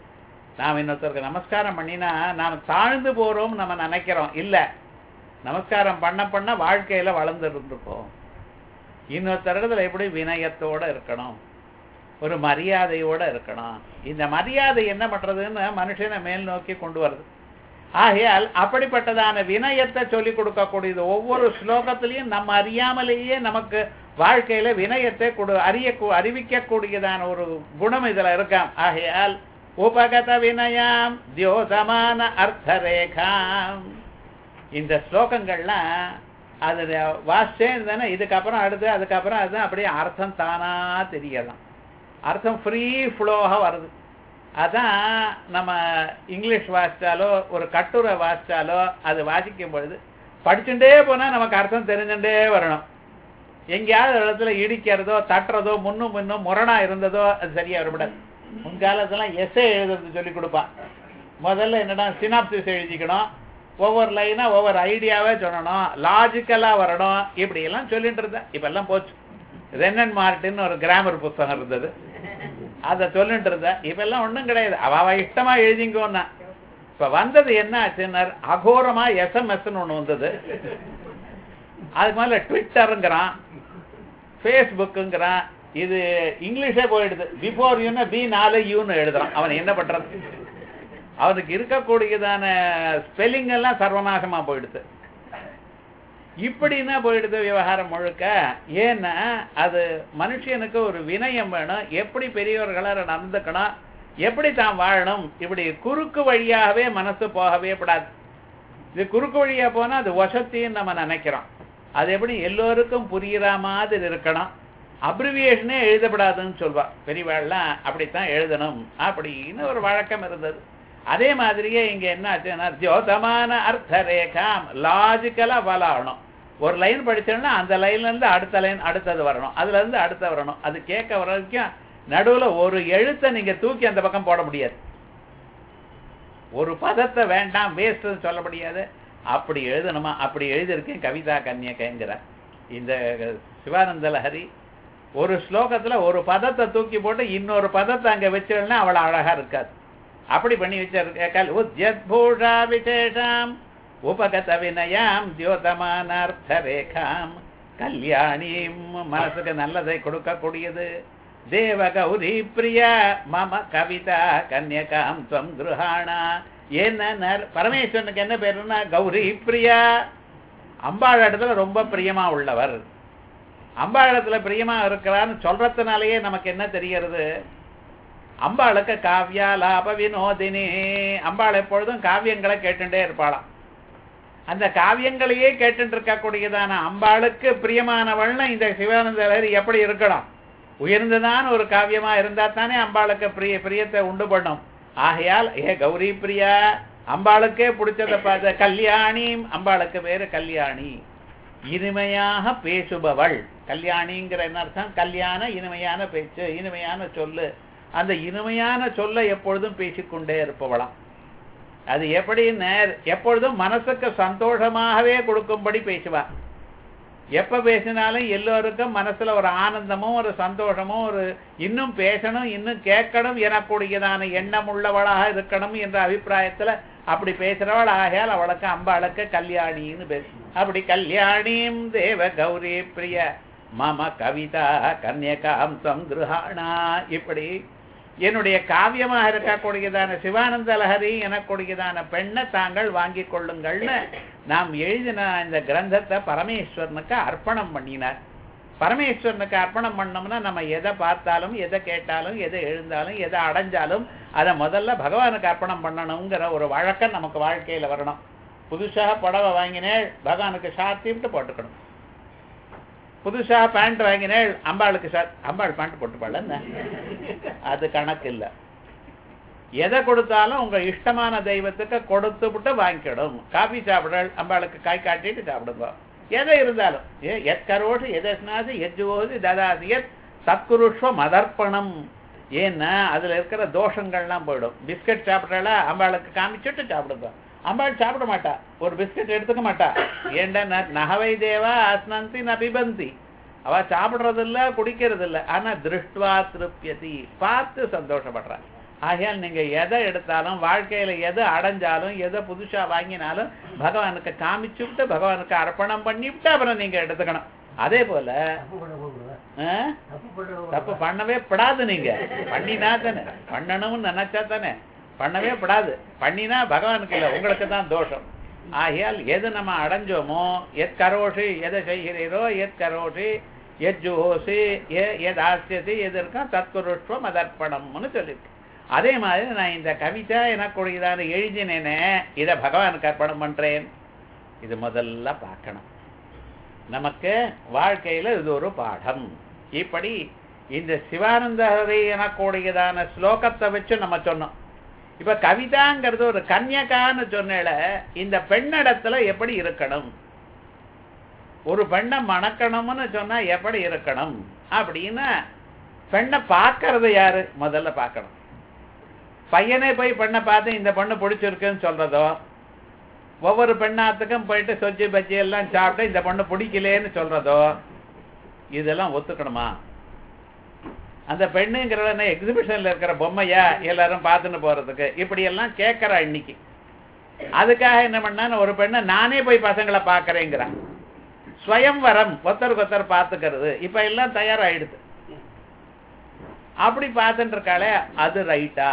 நாம் இன்னொருத்தருக்கு நமஸ்காரம் பண்ணினா நாம் தாழ்ந்து போறோம் நம்ம நினைக்கிறோம் இல்ல நமஸ்காரம் பண்ண பண்ண வாழ்க்கையில வளர்ந்துருந்துருப்போம் இன்னொருத்தர் இடத்துல எப்படி வினயத்தோட இருக்கணும் ஒரு மரியாதையோட இருக்கணும் இந்த மரியாதை என்ன பண்றதுன்னு மனுஷனை மேல் நோக்கி கொண்டு வருது ஆகையால் அப்படிப்பட்டதான வினயத்தை சொல்லிக் கொடுக்கக்கூடியது ஒவ்வொரு ஸ்லோகத்திலையும் நம்ம அறியாமலேயே நமக்கு வாழ்க்கையில வினயத்தை கொடு அறிய அறிவிக்கக்கூடியதான ஒரு குணம் இதுல இருக்காம் ஆகையால் உபகத வினயாம் தியோதமான அர்த்தரேகாம் இந்த ஸ்லோகங்கள்லாம் அது வாசிச்சே இருந்தேன்னா இதுக்கப்புறம் அடுத்து அதுக்கப்புறம் அதுதான் அப்படியே அர்த்தம் தானா தெரியலாம் அர்த்தம் ஃப்ரீ ஃப்ளோவாக வருது அதான் நம்ம இங்கிலீஷ் வாசிச்சாலோ ஒரு கட்டுரை வாசிச்சாலோ அது வாசிக்கும் பொழுது படிச்சுட்டே போனா நமக்கு அர்த்தம் தெரிஞ்சுட்டே வரணும் எங்கேயாவது ஒரு இடத்துல இடிக்கிறதோ தட்டுறதோ முன்னும் முன்னும் முரணா இருந்ததோ அது சரியா வரக்கூடாது முன்காலத்தெல்லாம் எஸ்ஏ எழுதுறது சொல்லி கொடுப்பான் முதல்ல என்னடா சினாப்சிஸ் எழுதிக்கணும் ஒவ்வொரு லைனா ஒவ்வொரு ஐடியாவே சொல்லணும் லாஜிக்கலா வரணும் இப்படி எல்லாம் சொல்லிட்டு இருந்தேன் இப்ப எல்லாம் போச்சு ரென்னன் மார்ட்டின் ஒரு கிராமர் புஸ்தகம் இருந்தது அதை சொல்லிட்டு இருந்தேன் இப்ப எல்லாம் ஒண்ணும் கிடையாது அவ அவ இஷ்டமா எழுதிங்கோன்னா இப்ப வந்தது என்ன ஆச்சுன்னா அகோரமா எஸ்எம்எஸ்ன்னு ஒண்ணு வந்தது அதுக்கு மேல ட்விட்டருங்கிறான் ஃபேஸ்புக்குங்கிறான் இது இங்கிலீஷே போயிடுது பிஃபோர் யூன்னு பி நாலு யூன்னு எழுதுறான் அவன் என்ன பண்றது அவனுக்கு இருக்கக்கூடியதான ஸ்பெல்லிங் எல்லாம் சர்வநாசமா போயிடுது இப்படின்னா போயிடுது விவகாரம் முழுக்க ஏன்னா அது மனுஷனுக்கு ஒரு வினயம் வேணும் எப்படி பெரியவர்களாக நடந்துக்கணும் எப்படி தான் வாழணும் இப்படி குறுக்கு வழியாகவே மனசு போகவே கூடாது இது குறுக்கு வழியா போனா அது வசத்தின்னு நம்ம நினைக்கிறோம் அது எப்படி எல்லோருக்கும் புரியுற மாதிரி இருக்கணும் அப்ரிவியேஷனே எழுதப்படாதுன்னு சொல்வா பெரியவாள்லாம் அப்படித்தான் எழுதணும் அப்படின்னு ஒரு வழக்கம் இருந்தது அதே மாதிரியே இங்க என்ன ஆச்சுன்னா ஜோதமான அர்த்த ரேகாம் லாஜிக்கலா வளரணும் ஒரு லைன் படிச்சோம்னா அந்த லைன்ல இருந்து அடுத்த லைன் அடுத்தது வரணும் அதுல இருந்து அடுத்த வரணும் அது கேட்க வர வரைக்கும் நடுவுல ஒரு எழுத்தை நீங்க தூக்கி அந்த பக்கம் போட முடியாது ஒரு பதத்தை வேண்டாம் வேஸ்ட் சொல்ல முடியாது அப்படி எழுதணுமா அப்படி எழுதியிருக்கேன் கவிதா கன்னியகைங்கிற இந்த சிவானந்த லஹரி ஒரு ஸ்லோகத்துல ஒரு பதத்தை தூக்கி போட்டு இன்னொரு பதத்தை அங்க வச்சிருந்தா அவ்வளவு அழகா இருக்காது அப்படி பண்ணி வச்சிருக்கல் உத்யத் பூஷா விசேஷாம் உபகத வினயாம் தியோதமானார்த்த ரேகாம் கல்யாணியும் மனசுக்கு நல்லதை கொடுக்கக்கூடியது தேவ கௌரி பிரியா மம கவிதா கன்யகாம் துவம் கிருஹாணா என்ன பரமேஸ்வரனுக்கு என்ன பேருன்னா கௌரி பிரியா அம்பாள் இடத்துல ரொம்ப பிரியமா உள்ளவர் அம்பாள் இடத்துல பிரியமா இருக்கிறான்னு சொல்றதுனாலயே நமக்கு என்ன தெரியறது அம்பாளுக்கு காவ்யா லாப வினோதினி அம்பாள் எப்பொழுதும் காவியங்களை கேட்டுட்டே இருப்பாளாம் அந்த காவியங்களையே கேட்டுட்டு இருக்கக்கூடியதான அம்பாளுக்கு பிரியமானவள்னு இந்த சிவானந்தர் எப்படி இருக்கணும் உயர்ந்ததான ஒரு காவியமா இருந்தா தானே அம்பாளுக்கு பிரிய பிரியத்தை உண்டு பண்ணும் ஆகையால் ஏ கௌரி பிரியா அம்பாளுக்கே பிடிச்சதை பார்த்த கல்யாணி அம்பாளுக்கு பேரு கல்யாணி இனிமையாக பேசுபவள் கல்யாணிங்கிற என்ன அர்த்தம் கல்யாண இனிமையான பேச்சு இனிமையான சொல்லு அந்த இனிமையான சொல்ல எப்பொழுதும் பேசிக்கொண்டே இருப்பவளாம் அது எப்படி நேர் எப்பொழுதும் மனசுக்கு சந்தோஷமாகவே கொடுக்கும்படி பேசுவா எப்ப பேசினாலும் எல்லோருக்கும் மனசுல ஒரு ஆனந்தமும் ஒரு சந்தோஷமும் ஒரு இன்னும் பேசணும் இன்னும் கேட்கணும் எனக்கூடியதான எண்ணம் உள்ளவளாக இருக்கணும் என்ற அபிப்பிராயத்துல அப்படி பேசுறவள் ஆகையால் அவளுக்கு அம்பாளுக்கு கல்யாணின்னு பேசு அப்படி கல்யாணியும் தேவ கௌரி பிரிய மம கவிதா கன்யகாம் தம் கிருஹாணா இப்படி என்னுடைய காவியமாக இருக்கக்கூடியதான சிவானந்த லஹரி எனக்கூடியதான பெண்ணை தாங்கள் வாங்கி கொள்ளுங்கள்னு நாம் எழுதின இந்த கிரந்தத்தை பரமேஸ்வரனுக்கு அர்ப்பணம் பண்ணினார் பரமேஸ்வரனுக்கு அர்ப்பணம் பண்ணோம்னா நம்ம எதை பார்த்தாலும் எதை கேட்டாலும் எதை எழுந்தாலும் எதை அடைஞ்சாலும் அதை முதல்ல பகவானுக்கு அர்ப்பணம் பண்ணணுங்கிற ஒரு வழக்கம் நமக்கு வாழ்க்கையில வரணும் புதுசாக புடவை வாங்கினேன் பகவானுக்கு சாத்திட்டு போட்டுக்கணும் புதுசா பேண்ட் வாங்கினேன் அம்பாளுக்கு சார் அம்பாள் பேண்ட் போட்டுப்பாள் என்ன அது கணக்கு இல்லை எதை கொடுத்தாலும் உங்க இஷ்டமான தெய்வத்துக்கு கொடுத்து விட்டு வாங்கிக்கிடும் காபி சாப்பிடல் அம்பாளுக்கு காய் காட்டிட்டு சாப்பிடுங்க எதை இருந்தாலும் ஏ எத் கரோஷு எதஸ்னாசி எஜ்ஜுவோது ததாசி எத் சத்குருஷ்வ மதர்ப்பணம் ஏன்னா அதுல இருக்கிற தோஷங்கள்லாம் போயிடும் பிஸ்கட் சாப்பிட்றால அம்பாளுக்கு காமிச்சுட்டு சாப்பிடுங்க அம்பாள் சாப்பிட மாட்டா ஒரு பிஸ்கட் எடுத்துக்க மாட்டா ஏண்டா நகவை தேவா அஸ்னந்தி நபிபந்தி அவ சாப்பிடுறது இல்ல குடிக்கிறது இல்ல ஆனா திருஷ்டுவா திருப்தியதி பார்த்து சந்தோஷப்படுறா ஆகையால் நீங்க எதை எடுத்தாலும் வாழ்க்கையில எது அடைஞ்சாலும் எதை புதுசா வாங்கினாலும் பகவானுக்கு காமிச்சுட்டு பகவானுக்கு அர்ப்பணம் பண்ணிவிட்டு அப்புறம் நீங்க எடுத்துக்கணும் அதே போல தப்பு பண்ணவே படாது நீங்க பண்ணினா தானே பண்ணணும்னு நினைச்சா தானே பண்ணவே படாது பண்ணினா பகவானுக்கு இல்லை உங்களுக்கு தான் தோஷம் ஆகையால் எது நம்ம அடைஞ்சோமோ எத் கரோஷி எதை செய்கிறீரோ எத் கரோஷி எத் ஜுஹோசி எத் ஆசியசி எது இருக்கோ தத்குருஷ்வம் அதர்ப்பணம்னு சொல்லியிருக்கு அதே மாதிரி நான் இந்த கவிதா எனக்குரியதான எழுதினேனே இதை பகவானுக்கு அர்ப்பணம் பண்றேன் இது முதல்ல பார்க்கணும் நமக்கு வாழ்க்கையில இது ஒரு பாடம் இப்படி இந்த சிவானந்தரை எனக்கூடியதான ஸ்லோகத்தை வச்சு நம்ம சொன்னோம் இப்ப கவிதாங்கிறது ஒரு கன்யகான்னு சொன்னேல இந்த பெண்ணிடத்துல எப்படி இருக்கணும் ஒரு பெண்ணை மணக்கணும்னு சொன்னா எப்படி இருக்கணும் அப்படின்னா பெண்ணை பார்க்கறது யாரு முதல்ல பார்க்கணும் பையனே போய் பெண்ணை பார்த்து இந்த பொண்ணு பிடிச்சிருக்குன்னு சொல்றதோ ஒவ்வொரு பெண்ணாத்துக்கும் போயிட்டு சொஜ்ஜி பஜ்ஜி எல்லாம் சாப்பிட்டு இந்த பொண்ணு பிடிக்கலேன்னு சொல்றதோ இதெல்லாம் ஒத்துக்கணுமா அந்த பெண்ணுங்கிறத எக்ஸிபிஷன்ல இருக்கிற பொம்மையா எல்லாரும் பார்த்துன்னு போறதுக்கு இப்படி எல்லாம் கேட்கறா இன்னைக்கு அதுக்காக என்ன பண்ணான்னு ஒரு பெண்ணை நானே போய் பசங்களை பார்க்கறேங்கிறான் ஸ்வயம்வரம் ஒருத்தருக்கு ஒருத்தர் பார்த்துக்கிறது இப்ப எல்லாம் தயாராயிடுது அப்படி பார்த்துட்டு இருக்காளே அது ரைட்டா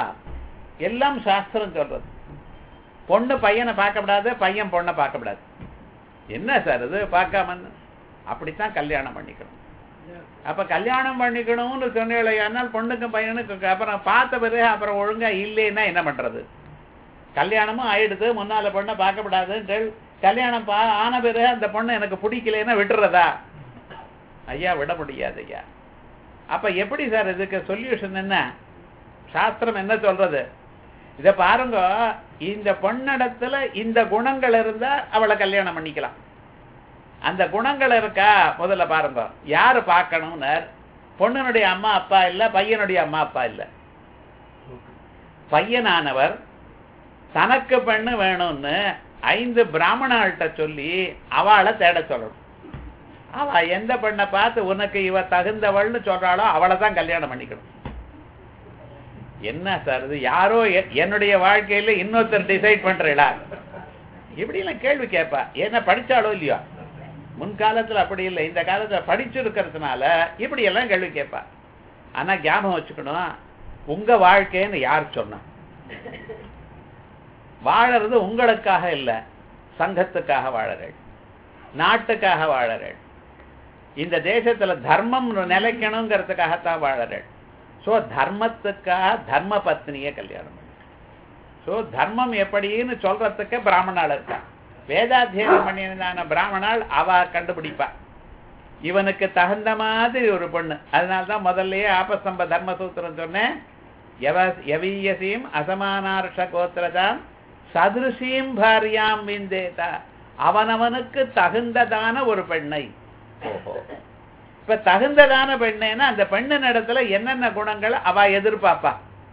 எல்லாம் சாஸ்திரம் சொல்றது பொண்ணு பையனை பார்க்கப்படாது பையன் பொண்ணை பார்க்கப்படாது என்ன சார் இது பார்க்காமன்னு அப்படித்தான் கல்யாணம் பண்ணிக்கணும் அப்ப கல்யாணம் பண்ணிக்கணும்னு சொன்னேன் பொண்ணுக்கு பையனுக்கு அப்புறம் பார்த்த பிறகு அப்புறம் ஒழுங்கா இல்லைன்னா என்ன பண்றது கல்யாணமும் ஆயிடுது முன்னால பொண்ணை பார்க்கப்படாதுன்னு கல்யாணம் பா ஆன பிறகு அந்த பொண்ணு எனக்கு பிடிக்கலைன்னா விட்டுறதா ஐயா விட முடியாது ஐயா அப்ப எப்படி சார் இதுக்கு சொல்யூஷன் என்ன சாஸ்திரம் என்ன சொல்றது இத பாருங்க இந்த பொண்ணிடத்துல இந்த குணங்கள் இருந்தா அவளை கல்யாணம் பண்ணிக்கலாம் அந்த குணங்கள் இருக்கா முதல்ல பாருங்க யாரு பார்க்கணும்னு பொண்ணுனுடைய அம்மா அப்பா இல்ல பையனுடைய அம்மா அப்பா இல்ல பையனானவர் தனக்கு பெண்ணு வேணும்னு ஐந்து பிராமணாள்கிட்ட சொல்லி அவளை தேட சொல்லணும் அவ எந்த பெண்ணை பார்த்து உனக்கு இவ தகுந்தவள்னு சொல்றாளோ அவளை தான் கல்யாணம் பண்ணிக்கணும் என்ன சார் இது யாரோ எ- என்னுடைய வாழ்க்கையில இன்னொருத்தர் டிசைட் பண்றீங்களா இப்படி எல்லாம் கேள்வி கேட்பா என்ன படிச்சாலோ இல்லையோ முன்காலத்துல அப்படி இல்லை இந்த காலத்துல படிச்சிருக்கிறதுனால இப்படி எல்லாம் கேள்வி கேட்பா ஆனா ஞாபகம் வச்சுக்கணும் உங்க வாழ்க்கைன்னு யார் சொன்னா வாழறது உங்களுக்காக இல்ல சங்கத்துக்காக வாழறள் நாட்டுக்காக வாழறள் இந்த தேசத்துல தர்மம் நிலைக்கணுங்கிறதுக்காகத்தான் வாழறள் சோ தர்மத்துக்காக தர்ம பத்னியை கல்யாணம் பண்ணு சோ தர்மம் எப்படின்னு சொல்றதுக்கு பிராமணாள் இருக்கா வேதாத்தியனம் பண்ணியிருந்தான பிராமணாள் அவ கண்டுபிடிப்பா இவனுக்கு தகுந்த மாதிரி ஒரு பொண்ணு அதனால்தான் முதல்லயே ஆபஸ்தம்ப தர்மசூத்திரம் சொன்னேன் எவ- எவீயசீம் அசமானார்ஷ கோத்திரதாம் சதுருசீம் பாரியாம் விந்தேதா அவனவனுக்கு தகுந்ததான ஒரு பெண்ணை ஓஹோ இப்ப தகுந்ததான பெண்ணேன்னா அந்த பெண்ணின் இடத்துல என்னென்ன குணங்கள் அவ எதிர்பார்ப்பா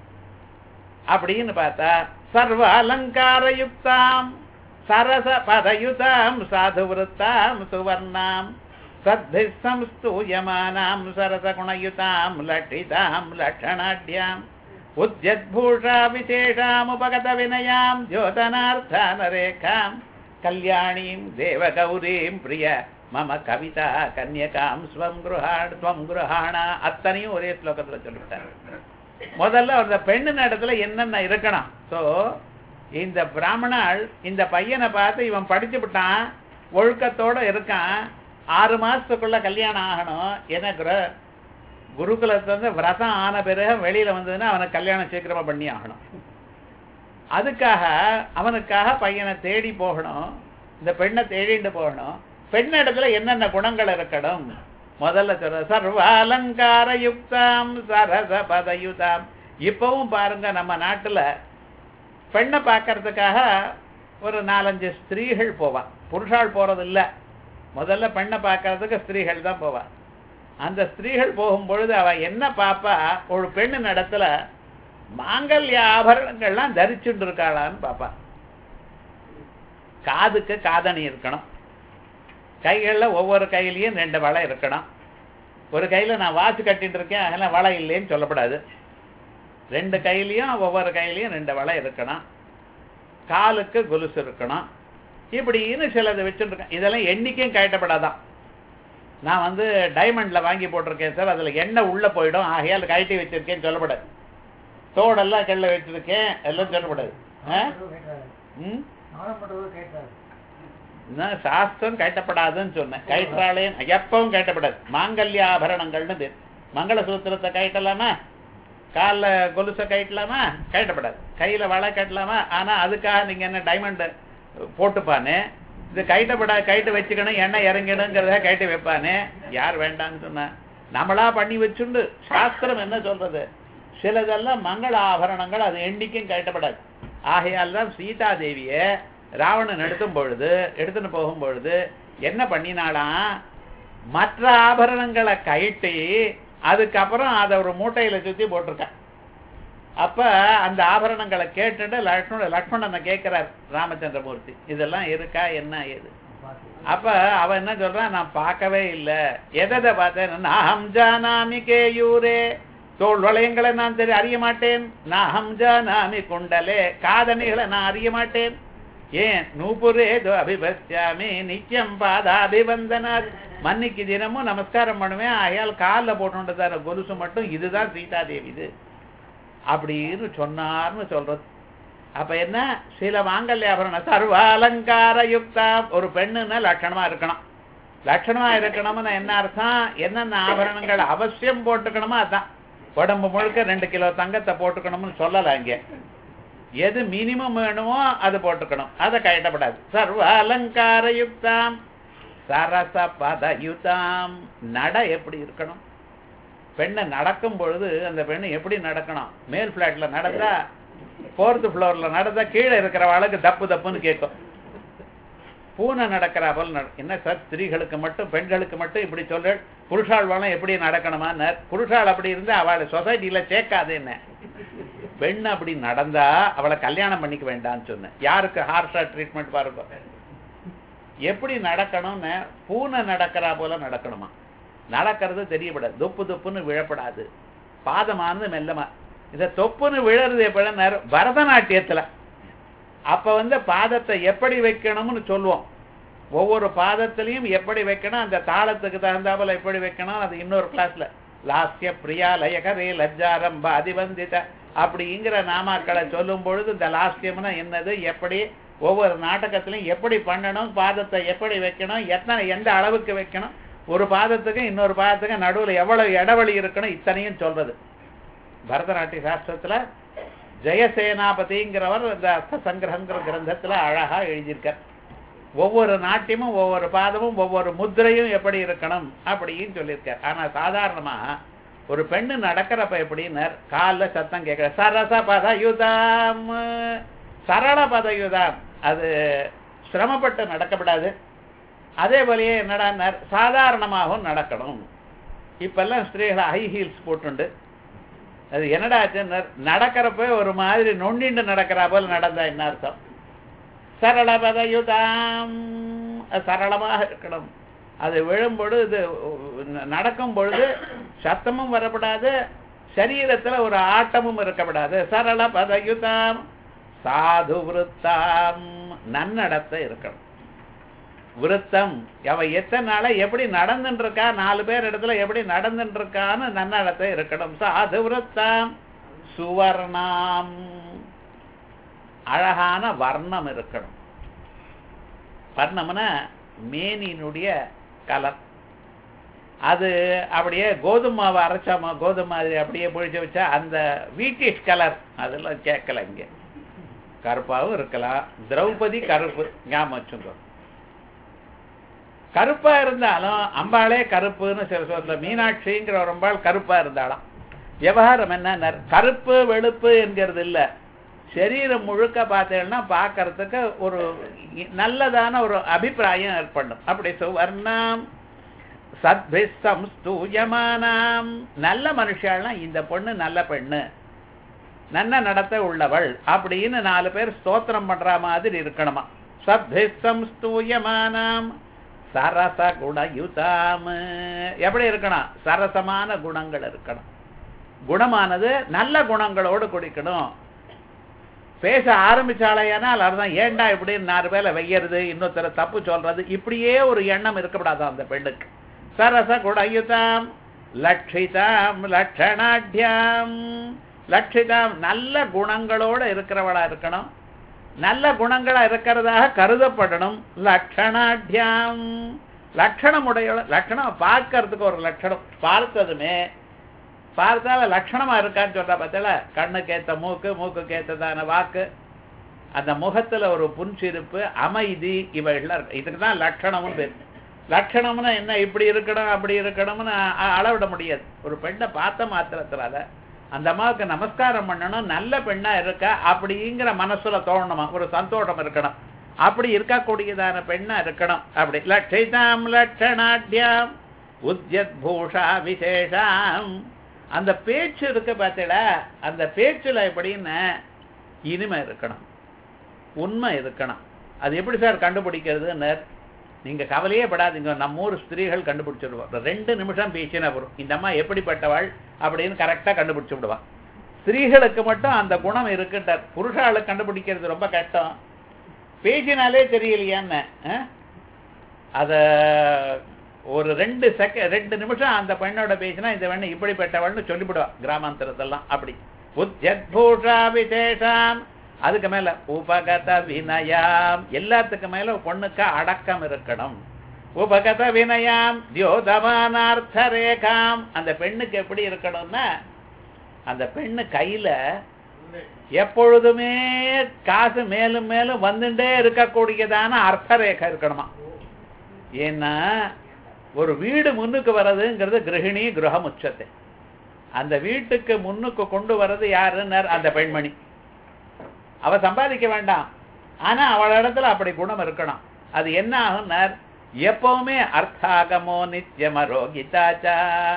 அப்படின்னு பார்த்தா சர்வ அலங்காரயுக்தாம் சரச பதயுதாம் சாது விருத்தாம் சுவர்ணாம் சத்பி சம்ஸ்தூயமானாம் சரச குணயுதாம் லட்டிதாம் லட்சணாட்யாம் உத்யத்பூஷா விசேஷாம் உபகத வினயாம் ஜோதனார்த்தான ரேகாம் கல்யாணீம் தேவகௌரீம் பிரிய மம கவிதா கன்யகாம் ஸ்வம் குருஹாண் ஸ்வம் குருஹாணா அத்தனையும் ஒரே ஸ்லோகத்துல சொல்லிவிட்டார் முதல்ல அந்த பெண்ணு இடத்துல என்னென்ன இருக்கணும் சோ இந்த பிராமணாள் இந்த பையனை பார்த்து இவன் படிச்சு விட்டான் ஒழுக்கத்தோட இருக்கான் ஆறு மாசத்துக்குள்ள கல்யாணம் ஆகணும் எனக்கு குருகுலத்துல இருந்து விரதம் ஆன பிறகு வெளியில வந்ததுன்னா அவனுக்கு கல்யாணம் சீக்கிரமா பண்ணி ஆகணும் அதுக்காக அவனுக்காக பையனை தேடி போகணும் இந்த பெண்ணை தேடிட்டு போகணும் பெண் இடத்துல என்னென்ன குணங்கள் இருக்கணும் முதல்ல சொல்ற சர்வாலங்கார யுக்தாம் சரச பதயுதாம் இப்பவும் பாருங்க நம்ம நாட்டுல பெண்ணை பார்க்கறதுக்காக ஒரு நாலஞ்சு ஸ்திரீகள் போவா புருஷாள் போறது இல்ல முதல்ல பெண்ணை பார்க்கறதுக்கு ஸ்திரீகள் தான் போவா அந்த ஸ்திரீகள் போகும் பொழுது அவ என்ன பாப்பா ஒரு பெண்ணு நடத்துல மாங்கல்ய ஆபரணங்கள்லாம் தரிச்சுட்டு இருக்காளான்னு பாப்பா காதுக்கு காதணி இருக்கணும் கைகள்ல ஒவ்வொரு கையிலயும் ரெண்டு வளை இருக்கணும் ஒரு கையில நான் வாட்ச் கட்டிட்டு இருக்கேன் அதெல்லாம் வளை இல்லைன்னு சொல்லப்படாது ரெண்டு கையிலயும் ஒவ்வொரு கையிலயும் ரெண்டு வளை இருக்கணும் காலுக்கு கொலுசு இருக்கணும் இப்படின்னு சிலது வச்சுருக்கேன் இதெல்லாம் எண்ணிக்கையும் கழட்டப்படாதான் நான் வந்து டைமண்ட்ல வாங்கி போட்டிருக்கேன் சார் அதுல எண்ணெய் உள்ள போயிடும் ஆகையால் கழட்டி வச்சிருக்கேன்னு சொல்லப்படாது தோடெல்லாம் கல்ல வச்சிருக்கேன் எல்லாம் சொல்லப்படாது ஆ? ம் நான் சாஸ்திரம் கயட்டப்படாதுன்னு சொன்னேன் கயிற்றாலே எப்பவும் கயட்டப்படாது மாங்கல்ய ஆபரணங்கள்னு பேர் மங்களசூத்திரத்தை கயட்டலாமா காலில் கொலுசை கயட்டலாமா கயட்டப்படாது கையில வளை கட்டலாமா ஆனா அதுக்காக நீங்க என்ன டைமண்ட் போட்டுப்பானே இது கைட்டப்படா கைட்டு வச்சுக்கணும் எண்ணெய் இறங்கிடுங்கிறத கைட்டு வைப்பானே யார் வேண்டாம்னு சொன்னா நம்மளா பண்ணி வச்சுண்டு சாஸ்திரம் என்ன சொல்றது சிலதெல்லாம் மங்கள ஆபரணங்கள் அது எண்ணிக்கும் கயட்டப்படாது ஆகையால் தான் சீதா தேவியை ராவணன் எடுத்தும் பொழுது எடுத்துன்னு போகும் பொழுது என்ன பண்ணினாலாம் மற்ற ஆபரணங்களை கழட்டி அதுக்கப்புறம் அதை ஒரு மூட்டையில சுத்தி போட்டிருக்கான் அப்ப அந்த ஆபரணங்களை கேட்டுட்டு லக்ஷ்மண லக்ஷ்மணனை கேட்கிறார் ராமச்சந்திரமூர்த்தி இதெல்லாம் இருக்கா என்ன ஏது அப்ப அவன் என்ன சொல்றான் நான் பார்க்கவே இல்லை எதை பார்த்தேன் நாஹம் ஜானாமி கேயூரே தோல் வளையங்களை நான் தெரி அறிய மாட்டேன் நாஹம் ஜானாமி குண்டலே காதணிகளை நான் அறிய மாட்டேன் ஏன் நூபுரே தோ அபிபஸ்யாமி நித்தியம் பாதாபிவந்தனார் மன்னிக்கு தினமும் நமஸ்காரம் பண்ணுவேன் ஆகையால் காலில் போட்டு தர கொலுசு மட்டும் இதுதான் சீதாதேவி இது அப்படின்னு சொன்னார்னு சொல்றது அப்ப என்ன சில மாங்கல்யாபரணம் சர்வ அலங்கார யுக்தாம் ஒரு பெண்ணுன்னா லட்சணமா இருக்கணும் லட்சணமா இருக்கணும்னு என்ன அர்த்தம் என்னென்ன ஆபரணங்கள் அவசியம் போட்டுக்கணுமோ அதான் உடம்பு முழுக்க ரெண்டு கிலோ தங்கத்தை போட்டுக்கணும்னு சொல்லல இங்க எது மினிமம் வேணுமோ அது போட்டுக்கணும் அதை கழட்டப்படாது சர்வ அலங்கார யுக்தாம் சரச பதயுதாம் நட எப்படி இருக்கணும் பெண்ணை நடக்கும் பொழுது அந்த பெண்ணு எப்படி நடக்கணும் மேல் பிளாட்ல நடந்தா ஃபோர்த் ஃப்ளோர்ல நடந்தா கீழே இருக்கிறவாளுக்கு தப்பு தப்புன்னு கேட்கும் பூனை நடக்கிறா போல் நட என்ன சார் ஸ்திரீகளுக்கு மட்டும் பெண்களுக்கு மட்டும் இப்படி சொல்ற புருஷாள் வாழம் எப்படி நடக்கணுமா புருஷாள் அப்படி இருந்தா அவளை சொசைட்டில சேர்க்காது என்ன பெண் அப்படி நடந்தா அவளை கல்யாணம் பண்ணிக்க வேண்டாம்னு சொன்னேன் யாருக்கு ஹார்ஷா ட்ரீட்மெண்ட் பாருங்க எப்படி நடக்கணும்னு பூனை நடக்கிறா போல நடக்கணுமா நடக்கிறது தெரியப்படாது தொப்பு தொப்புன்னு விழப்படாது பாதமானது மெல்லமா இந்த தொப்புன்னு விழறது எப்படின்னா பரதநாட்டியத்துல அப்ப வந்து பாதத்தை எப்படி வைக்கணும்னு சொல்லுவோம் ஒவ்வொரு பாதத்திலையும் எப்படி வைக்கணும் அந்த தாளத்துக்கு தகுந்தாப்புல எப்படி வைக்கணும் அது இன்னொரு கிளாஸ்ல லாஸ்ய பிரியா லயகரே லஜ்ஜாரம்ப அதிவந்தித அப்படிங்கிற நாமாக்களை சொல்லும் பொழுது இந்த லாஸ்யம்னா என்னது எப்படி ஒவ்வொரு நாடகத்திலையும் எப்படி பண்ணணும் பாதத்தை எப்படி வைக்கணும் எத்தனை எந்த அளவுக்கு வைக்கணும் ஒரு பாதத்துக்கும் இன்னொரு பாதத்துக்கும் நடுவில் எவ்வளவு இடைவெளி இருக்கணும் இத்தனையும் சொல்றது பரதநாட்டிய சாஸ்திரத்துல ஜெயசேனாபதிங்கிறவர் இந்த அர்த்த சங்கிரகங்கிற கிரந்தத்துல அழகா எழுதியிருக்கார் ஒவ்வொரு நாட்டியமும் ஒவ்வொரு பாதமும் ஒவ்வொரு முத்திரையும் எப்படி இருக்கணும் அப்படின்னு சொல்லியிருக்கார் ஆனா சாதாரணமா ஒரு பெண்ணு நடக்கிறப்ப எப்படின்னு காலில் சத்தம் கேட்கிற சரச பதயுதாம் சரள பதயுதாம் அது சிரமப்பட்டு நடக்கப்படாது அதே போலயே என்னடா சாதாரணமாகவும் நடக்கணும் இப்பெல்லாம் ஸ்திரீகளை ஹை ஹீல்ஸ் போட்டுண்டு அது என்னடா நடக்கிறப்ப ஒரு மாதிரி நொண்டிண்டு நடக்கிறா போல நடந்தா என்ன அர்த்தம் சரள பதயுதாம் சரளமாக இருக்கணும் அது விழும் பொழுது நடக்கும் பொழுது சத்தமும் வரப்படாது சரீரத்துல ஒரு ஆட்டமும் இருக்கப்படாது சரள பதயுதாம் சாது விருத்தாம் நன்னடத்தை இருக்கணும் விருத்தம் அவ எத்தனை நாள எப்படி நடந்துட்டு இருக்கா நாலு பேர் இடத்துல எப்படி நடந்துட்டு இருக்கான்னு நன்னடத்தை இருக்கணும் சாது விருத்தாம் சுவர்ணாம் அழகான வர்ணம் இருக்கணும் வர்ணம்னா மேனியினுடைய கலர் அது அப்படியே கோதுமாவை அரைச்சாமா கோதுமை மாதிரி அப்படியே பொழிச்சு வச்சா அந்த வீட்டிஷ் கலர் அதெல்லாம் கேட்கல இங்க கருப்பாவும் இருக்கலாம் திரௌபதி கருப்பு ஞாபகம் வச்சுங்க கருப்பா இருந்தாலும் அம்பாளே கருப்புன்னு சில சொல்ல மீனாட்சிங்கிற ஒரு அம்பாள் கருப்பா இருந்தாலும் விவகாரம் என்ன கருப்பு வெளுப்பு என்கிறது இல்லை சரீரம் முழுக்க பார்த்தீங்கன்னா பார்க்கறதுக்கு ஒரு நல்லதான ஒரு அபிப்பிராயம் ஏற்படும் அப்படி சுவர்ணம் சத்பிஸ்தம் ஸ்தூயமானாம் நல்ல மனுஷாலாம் இந்த பொண்ணு நல்ல பெண்ணு நல்ல நடத்த உள்ளவள் அப்படின்னு நாலு பேர் ஸ்தோத்திரம் பண்ற மாதிரி இருக்கணுமா சத்பிஸ்தம் ஸ்தூயமானாம் சரச குணயுதாம் எப்படி இருக்கணும் சரசமான குணங்கள் இருக்கணும் குணமானது நல்ல குணங்களோடு குடிக்கணும் பேச ஆரம்பிச்சாலேயானால் அர்த்தம் ஏண்டா இப்படின்னு நாலு பேரை வெய்யறது இன்னொருத்தர தப்பு சொல்றது இப்படியே ஒரு எண்ணம் இருக்கக்கூடாது அந்த பெண்ணுக்கு சரச குடயுதாம் லட்சிதாம் லட்சணாட்யாம் லட்சிதாம் நல்ல குணங்களோட இருக்கிறவளா இருக்கணும் நல்ல குணங்களா இருக்கிறதாக கருதப்படணும் லட்சணாட்யாம் லட்சணம் உடைய லட்சணம் பார்க்கறதுக்கு ஒரு லட்சணம் பார்த்ததுமே பார்த்தால லட்சணமா இருக்கான்னு சொல்றா பார்த்தல கண்ணுக்கு ஏத்த மூக்கு மூக்குக்கு ஏத்ததான வாக்கு அந்த முகத்துல ஒரு புன்சிரிப்பு அமைதி இவைகள்லாம் இருக்கு இதுக்கு தான் லட்சணம்னு பேர் லட்சணம்னா என்ன இப்படி இருக்கணும் அப்படி இருக்கணும்னு அளவிட முடியாது ஒரு பெண்ணை பார்த்த மாத்திரத்துல அந்த அம்மாவுக்கு நமஸ்காரம் பண்ணணும் நல்ல பெண்ணா இருக்கா அப்படிங்கிற மனசுல தோணணுமா ஒரு சந்தோஷம் இருக்கணும் அப்படி இருக்கக்கூடியதான பெண்ணா இருக்கணும் அப்படி லட்சிதாம் லட்சணாட்யாம் உத்யத் பூஷா விசேஷாம் அந்த பேச்சு இருக்கு பார்த்தீங்களா அந்த பேச்சுல எப்படின்னு இனிமை இருக்கணும் உண்மை இருக்கணும் அது எப்படி சார் கண்டுபிடிக்கிறதுன்னு நீங்க கவலையே படாதீங்க நம்ம ஊர் ஸ்திரீகள் கண்டுபிடிச்சிடுவோம் ரெண்டு நிமிஷம் பேசினா வரும் இந்த அம்மா எப்படிப்பட்டவாள் அப்படின்னு கரெக்டா கண்டுபிடிச்சு விடுவான் ஸ்திரீகளுக்கு மட்டும் அந்த குணம் இருக்குன்றார் புருஷாளுக்கு கண்டுபிடிக்கிறது ரொம்ப கஷ்டம் பேசினாலே தெரியலையான்னு அத ஒரு ரெண்டு செக ரெண்டு நிமிஷம் அந்த பெண்ணோட பேசினா இந்த பெண்ணு இப்படிப்பட்டவள்னு சொல்லிவிடுவா கிராமாந்தரத்தெல்லாம் அப்படி உத்யத்பூஷா விசேஷாம் அதுக்கு மேல உபகத வினயாம் எல்லாத்துக்கு மேல பொண்ணுக்கு அடக்கம் இருக்கணும் உபகத வினயாம் தியோதமானார்த்த ரேகாம் அந்த பெண்ணுக்கு எப்படி இருக்கணும்னா அந்த பெண்ணு கையில எப்பொழுதுமே காசு மேலும் மேலும் வந்துட்டே இருக்கக்கூடியதான அர்த்த ரேகை இருக்கணுமா ஏன்னா ஒரு வீடு முன்னுக்கு வர்றதுங்கிறது கிரகிணி கிரகம் உச்சத்தை அந்த வீட்டுக்கு முன்னுக்கு கொண்டு வர்றது யாருன்னார் அந்த பெண்மணி அவ சம்பாதிக்க வேண்டாம் ஆனா அவள் இடத்துல அப்படி குணம் இருக்கணும் அது என்ன ஆகும்னார் எப்பவுமே அர்த்தாகமோ நித்தியமரோ கீதாச்சா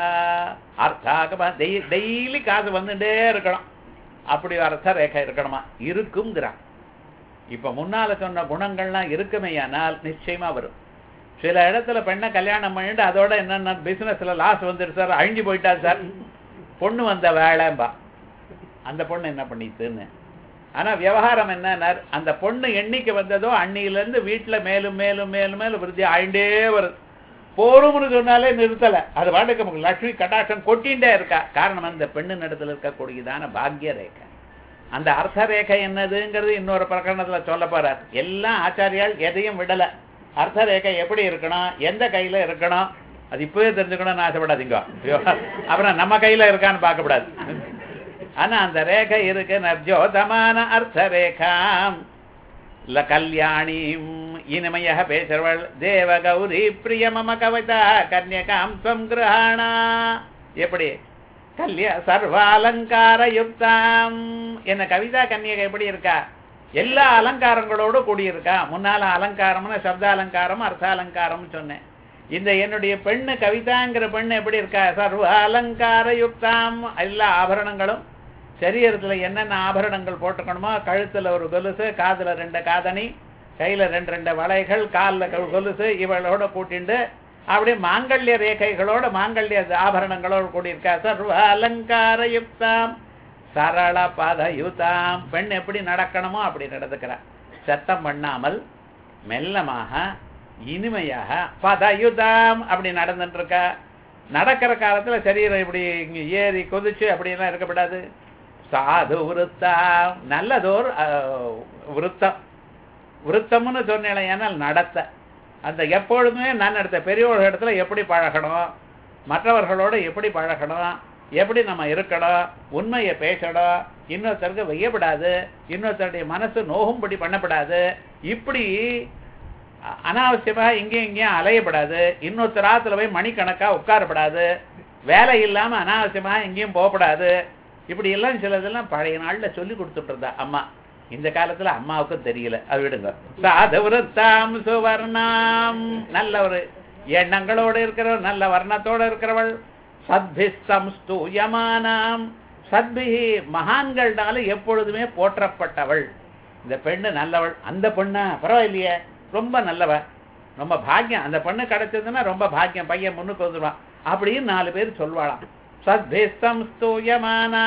அர்த்தாகம டெய்லி காசு வந்துட்டே இருக்கணும் அப்படி அர்த்த ரேகை இருக்கணுமா இருக்குங்கிறான் இப்ப முன்னால சொன்ன குணங்கள்லாம் இருக்குமேயானால் நிச்சயமா வரும் சில இடத்துல பெண்ணை கல்யாணம் பண்ணிட்டு அதோட என்னென்ன பிசினஸ்ல லாஸ் வந்துட்டு சார் அழிஞ்சு போயிட்டா சார் பொண்ணு வந்த வேலைம்பா அந்த பொண்ணு என்ன பண்ணிட்டுன்னு ஆனா விவகாரம் என்ன அந்த பொண்ணு எண்ணிக்கை வந்ததோ அன்னியில இருந்து வீட்டுல மேலும் மேலும் மேலும் மேலும் விருத்தி ஆயிண்டே வருது போரும்னு சொன்னாலே நிறுத்தல அது பாட்டுக்கு லட்சுமி கட்டாட்சம் கொட்டிகிட்டே இருக்கா காரணம் அந்த பெண்ணு இடத்துல இருக்கக்கூடியதான பாக்ய ரேகை அந்த அர்த்த ரேகை என்னதுங்கிறது இன்னொரு பிரகரணத்துல சொல்ல போறார் எல்லாம் ஆச்சாரியால் எதையும் விடல அர்த்த ரேகை எப்படி இருக்கணும் எந்த கையில இருக்கணும் அது இப்பவே தெரிஞ்சுக்கணும்னு ஆசைப்படாதீங்க அப்புறம் நம்ம கையில இருக்கான்னு பார்க்கக்கூடாது ஆனா அந்த ரேகை இருக்கு நர்ஜோதமான அர்த்த ரேகாம் ல கல்யாணிம் இனிமையாக பேசுறவள் தேவ கௌரி பிரிய மம கவிதா கன்யகாம் ஸ்வம் கிரகாணா எப்படி கல்யா சர்வாலங்கார யுக்தாம் என்ன கவிதா கன்யகை எப்படி இருக்கா எல்லா அலங்காரங்களோடு கூடியிருக்கா முன்னால அலங்காரம்னு சப்த அலங்காரம் அர்த்த அலங்காரம் சொன்னேன் இந்த என்னுடைய பெண்ணு கவிதாங்கிற பெண்ணு எப்படி இருக்கா சர்வ அலங்கார யுக்தாம் எல்லா ஆபரணங்களும் சரீரத்துல என்னென்ன ஆபரணங்கள் போட்டுக்கணுமோ கழுத்துல ஒரு கொலுசு காதுல ரெண்டு காதணி கையில ரெண்டு ரெண்டு வளைகள் காலில் கொலுசு இவளோட கூட்டிண்டு அப்படியே மாங்கல்ய ரேகைகளோட மாங்கல்ய ஆபரணங்களோடு கூடியிருக்கா சர்வ அலங்கார யுக்தாம் சரள பதயுதாம் பெண் எப்படி நடக்கணுமோ அப்படி நடந்துக்கிறா சத்தம் பண்ணாமல் மெல்லமாக இனிமையாக பதயுதாம் அப்படி நடந்துட்டு இருக்கா நடக்கிற காலத்துல சரீரம் இப்படி இங்க ஏறி கொதிச்சு அப்படியெல்லாம் இருக்கப்படாது சாது விருத்தா நல்லதோர் விருத்தம் விருத்தம்னு சொன்னேன் ஏன்னால் நடத்த அந்த எப்பொழுதுமே நான் எடுத்த பெரியவர்கள் இடத்துல எப்படி பழகணும் மற்றவர்களோட எப்படி பழகணும் எப்படி நம்ம இருக்கணும் உண்மையை பேசணும் இன்னொருத்தருக்கு வையப்படாது இன்னொருத்தருடைய மனசு நோகும்படி பண்ணப்படாது இப்படி அனாவசியமா இங்கேயும் இங்கேயும் அலையப்படாது இன்னொருத்தர் ஆத்துல போய் மணிக்கணக்கா உட்காரப்படாது வேலை இல்லாம அனாவசியமா எங்கேயும் போகப்படாது இப்படி எல்லாம் சிலதெல்லாம் பழைய நாள்ல சொல்லி கொடுத்துட்டு இருந்தா அம்மா இந்த காலத்துல அம்மாவுக்கும் தெரியல அது விடுங்க சாதவருத்தாம் சுவர்ணாம் நல்ல ஒரு எண்ணங்களோடு இருக்கிறவள் நல்ல வர்ணத்தோட இருக்கிறவள் சத்பிஸ்தம் ஸ்தூயமானாம் சத்பிகி மகான்கள்னால எப்பொழுதுமே போற்றப்பட்டவள் இந்த பெண்ணு நல்லவள் அந்த பொண்ணா பரவாயில்லையே ரொம்ப நல்லவ ரொம்ப பாக்கியம் அந்த பொண்ணு கிடைச்சதுன்னா ரொம்ப பாக்கியம் பையன் முன்னுக்கு வந்துடுவான் அப்படின்னு நாலு பேர் சொல்வாளாம் சத்பிஸ்தம் ஸ்தூயமானா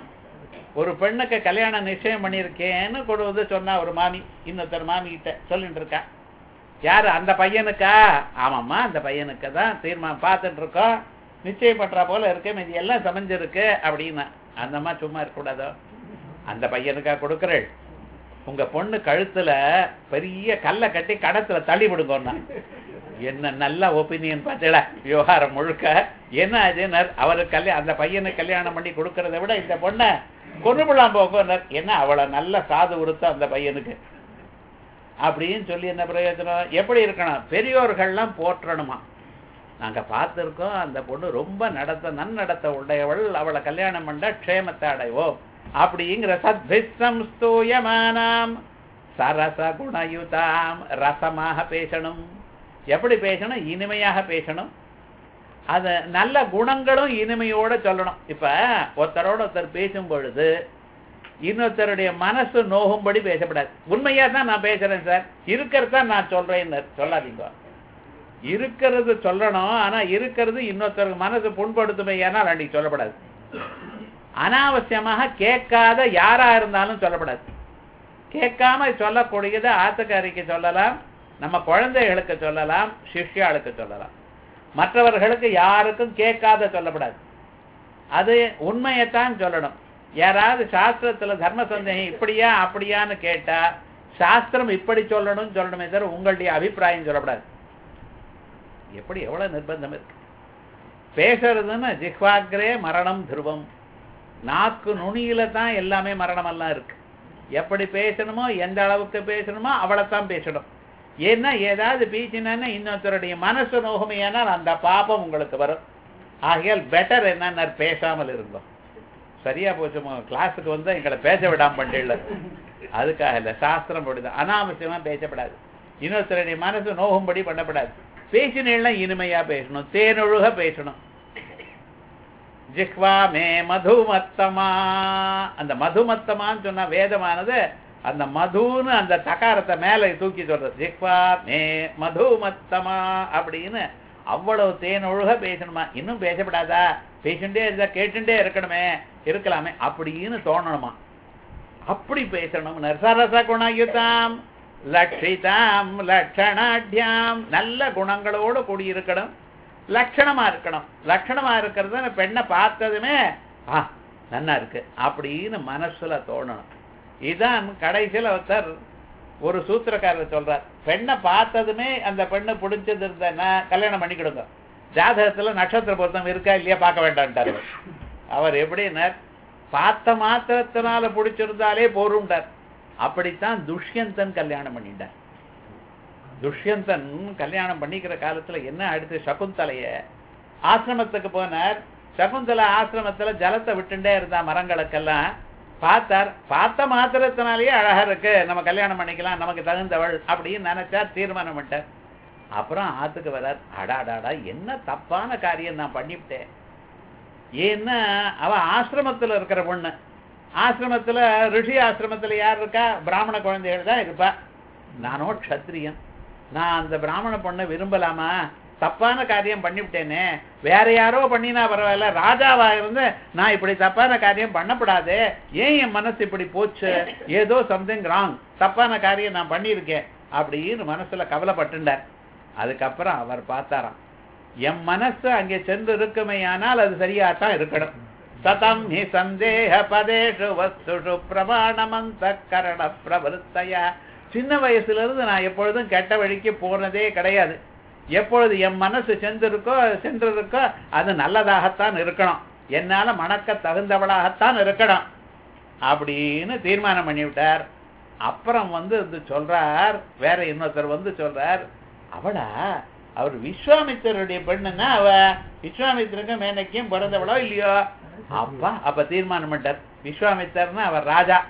ஒரு பெண்ணுக்கு கல்யாணம் நிச்சயம் பண்ணியிருக்கேன்னு கொண்டு வந்து சொன்னா ஒரு மாமி இன்னொருத்தர் மாமி கிட்ட சொல்லிட்டு இருக்கா யாரு அந்த பையனுக்கா ஆமாம்மா அந்த பையனுக்கு தான் தீர்மானம் பார்த்துட்டு இருக்கோம் நிச்சயம் பண்றா போல இருக்கு மீதி எல்லாம் சமைஞ்சிருக்கு அப்படின்னு அந்தம்மா சும்மா இருக்கக்கூடாதோ அந்த பையனுக்கா கொடுக்குறேள் உங்க பொண்ணு கழுத்துல பெரிய கல்லை கட்டி கடத்துல தள்ளி விடுங்கன்னா என்ன நல்ல ஒப்பீனியன் பார்த்தல விவகாரம் முழுக்க என்ன ஆச்சுனர் அவருக்கு கல்யாணம் அந்த பையனுக்கு கல்யாணம் பண்ணி கொடுக்கறத விட இந்த பொண்ணை கொண்டுபடலாம் போக்குனர் என்ன அவளை நல்ல சாது உறுத்த அந்த பையனுக்கு அப்படின்னு சொல்லி என்ன பிரயோஜனம் எப்படி இருக்கணும் பெரியோர்கள்லாம் போற்றணுமா நாங்க பார்த்திருக்கோம் அந்த பொண்ணு ரொம்ப நடத்த நன்னடத்த உடையவள் அவளை கல்யாணம் பண்ண க்ஷேமத்தை அடைவோம் அப்படிங்கிற சத்பிஸ்தம் ஸ்தூயமானாம் சரச குணயுதாம் ரசமாக பேசணும் எப்படி பேசணும் இனிமையாக பேசணும் அது நல்ல குணங்களும் இனிமையோட சொல்லணும் இப்ப ஒருத்தரோட ஒருத்தர் பேசும் பொழுது இன்னொருத்தருடைய மனசு நோகும்படி பேசப்படாது உண்மையா தான் நான் பேசுறேன் சார் இருக்கிறதா நான் சொல்றேன்னு சொல்லாதீங்க இருக்கிறது சொல்லணும் ஆனா இருக்கிறது இன்னொருத்தருக்கு மனசு புண்படுத்துமே ஏன்னா அன்னைக்கு சொல்லப்படாது அனாவசியமாக கேட்காத யாரா இருந்தாலும் சொல்லப்படாது கேட்காம சொல்லக்கூடியதை ஆத்துக்காரிக்கு சொல்லலாம் நம்ம குழந்தைகளுக்கு சொல்லலாம் சிஷ்யாளுக்கு சொல்லலாம் மற்றவர்களுக்கு யாருக்கும் கேட்காத சொல்லப்படாது அது உண்மையைத்தான் சொல்லணும் யாராவது சாஸ்திரத்துல தர்ம சந்தேகம் இப்படியா அப்படியான்னு கேட்டா சாஸ்திரம் இப்படி சொல்லணும்னு சொல்லணுமே தவிர உங்களுடைய அபிப்பிராயம் சொல்லக்கூடாது எப்படி எவ்வளவு நிர்பந்தம் இருக்கு பேசுறதுன்னு ஜிஹ்வாக்ரே மரணம் துருவம் நாக்கு நுனியில தான் எல்லாமே மரணம் எல்லாம் இருக்கு எப்படி பேசணுமோ எந்த அளவுக்கு பேசணுமோ அவளைத்தான் பேசணும் ஏன்னா ஏதாவது பேசினா இன்னொருத்தருடைய மனசு நோகமையானால் அந்த பாபம் உங்களுக்கு வரும் ஆகையால் பெட்டர் என்னன்னா பேசாமல் இருந்தோம் சரியா போச்சு கிளாஸுக்கு வந்து எங்களை பேச விடாம பண்ணிடல அதுக்காக இல்ல சாஸ்திரம் அப்படிதான் அனாவசியமா பேசப்படாது இன்னொருத்தருடைய மனசு நோகும்படி பண்ணப்படாது பேசினேன்னா இனிமையா பேசணும் தேனொழுக பேசணும் ஜிஹ்வா மே மதுமத்தமா அந்த மதுமத்தமான்னு சொன்னா வேதமானது அந்த மதுன்னு அந்த தகாரத்தை மேல தூக்கி சொல்றது ஜிஹ்வா மே மதுமத்தமா அப்படின்னு அவ்வளவு தேனொழுக பேசணுமா இன்னும் பேசப்படாதா பேசிட்டே இருந்தா கேட்டுட்டே இருக்கணுமே இருக்கலாமே அப்படின்னு தோணணுமா அப்படி பேசணும் நரசரச குணயுதாம் லட்சிதாம் லட்சணாட்யாம் நல்ல குணங்களோடு கூடியிருக்கணும் லட்சணமா இருக்கணும் லட்சணமா இருக்கிறது பெண்ணை பார்த்ததுமே ஆ நன்னா இருக்கு அப்படின்னு மனசுல தோணணும் இதான் கடைசியில் ஒருத்தர் ஒரு சூத்திரக்காரர் சொல்றார் பெண்ணை பார்த்ததுமே அந்த பெண்ணு பிடிச்சது இருந்தேன்னா கல்யாணம் பண்ணிக்கிடுங்க ஜாதகத்துல நட்சத்திர பொருத்தம் இருக்கா இல்லையா பார்க்க வேண்டாம்ட்டார் அவர். அவர் எப்படின்னார் பார்த்த மாத்திரத்தினால பிடிச்சிருந்தாலே போரும்ட்டார் அப்படித்தான் துஷ்யந்தன் கல்யாணம் பண்ணிட்டார் துஷ்யந்தன் கல்யாணம் பண்ணிக்கிற காலத்துல என்ன அடுத்து சகுந்தலைய ஆசிரமத்துக்கு போனார் சகுந்தலா ஆசிரமத்துல ஜலத்தை விட்டுண்டே இருந்தா மரங்களுக்கெல்லாம் பார்த்தார் பார்த்த மாத்திரத்தினாலேயே அழகா இருக்கு நம்ம கல்யாணம் பண்ணிக்கலாம் நமக்கு தகுந்தவள் அப்படின்னு நினைச்சார் தீர்மானம் பண்ணிட்டார் அப்புறம் ஆத்துக்கு வரார் அடாடாடா என்ன தப்பான காரியம் நான் பண்ணிவிட்டேன் ஏன்னா அவ ஆசிரமத்துல இருக்கிற பொண்ணு ஆசிரமத்துல ரிஷி ஆசிரமத்துல யார் இருக்கா பிராமண குழந்தைகள் தான் இருப்பா நானோ க்ஷத்ரியன் நான் அந்த பிராமண பொண்ணை விரும்பலாமா தப்பான காரியம் பண்ணிவிட்டேனே வேற யாரோ பண்ணினா பரவாயில்ல ராஜாவா இருந்து நான் இப்படி தப்பான காரியம் பண்ணப்படாது ஏன் என் மனசு இப்படி போச்சு ஏதோ சம்திங் ராங் தப்பான காரியம் நான் பண்ணியிருக்கேன் அப்படின்னு மனசுல கவலைப்பட்டுண்டார் அதுக்கப்புறம் அவர் பார்த்தாராம் என் மனசு அங்கே சென்று இருக்குமேயானால் அது சரியாத்தான் இருக்கணும் சதம் ஹி சந்தேக பதேஷு வஸ்துஷு பிரமாணமந்த கரண பிரவருத்தையா சின்ன வயசுல இருந்து நான் எப்பொழுதும் கெட்ட வழிக்கு போனதே கிடையாது எப்பொழுது என் மனசு சென்றிருக்கோ சென்றிருக்கோ அது நல்லதாகத்தான் இருக்கணும் என்னால மணக்க தகுந்தவளாகத்தான் இருக்கணும் அப்படின்னு தீர்மானம் பண்ணிவிட்டார் அப்புறம் வந்து வந்து சொல்றார் வேற இன்னொருத்தர் வந்து சொல்றார் அவளா அவர் விஸ்வாமித்தருடைய பெண்ணுன்னா அவ விஸ்வாமித்தருக்கும் மேனக்கும் பிறந்தவளோ இல்லையோ அப்பா அப்ப தீர்மானம் பண்ணிட்டார் விஸ்வாமித்தர்னா அவர் ராஜா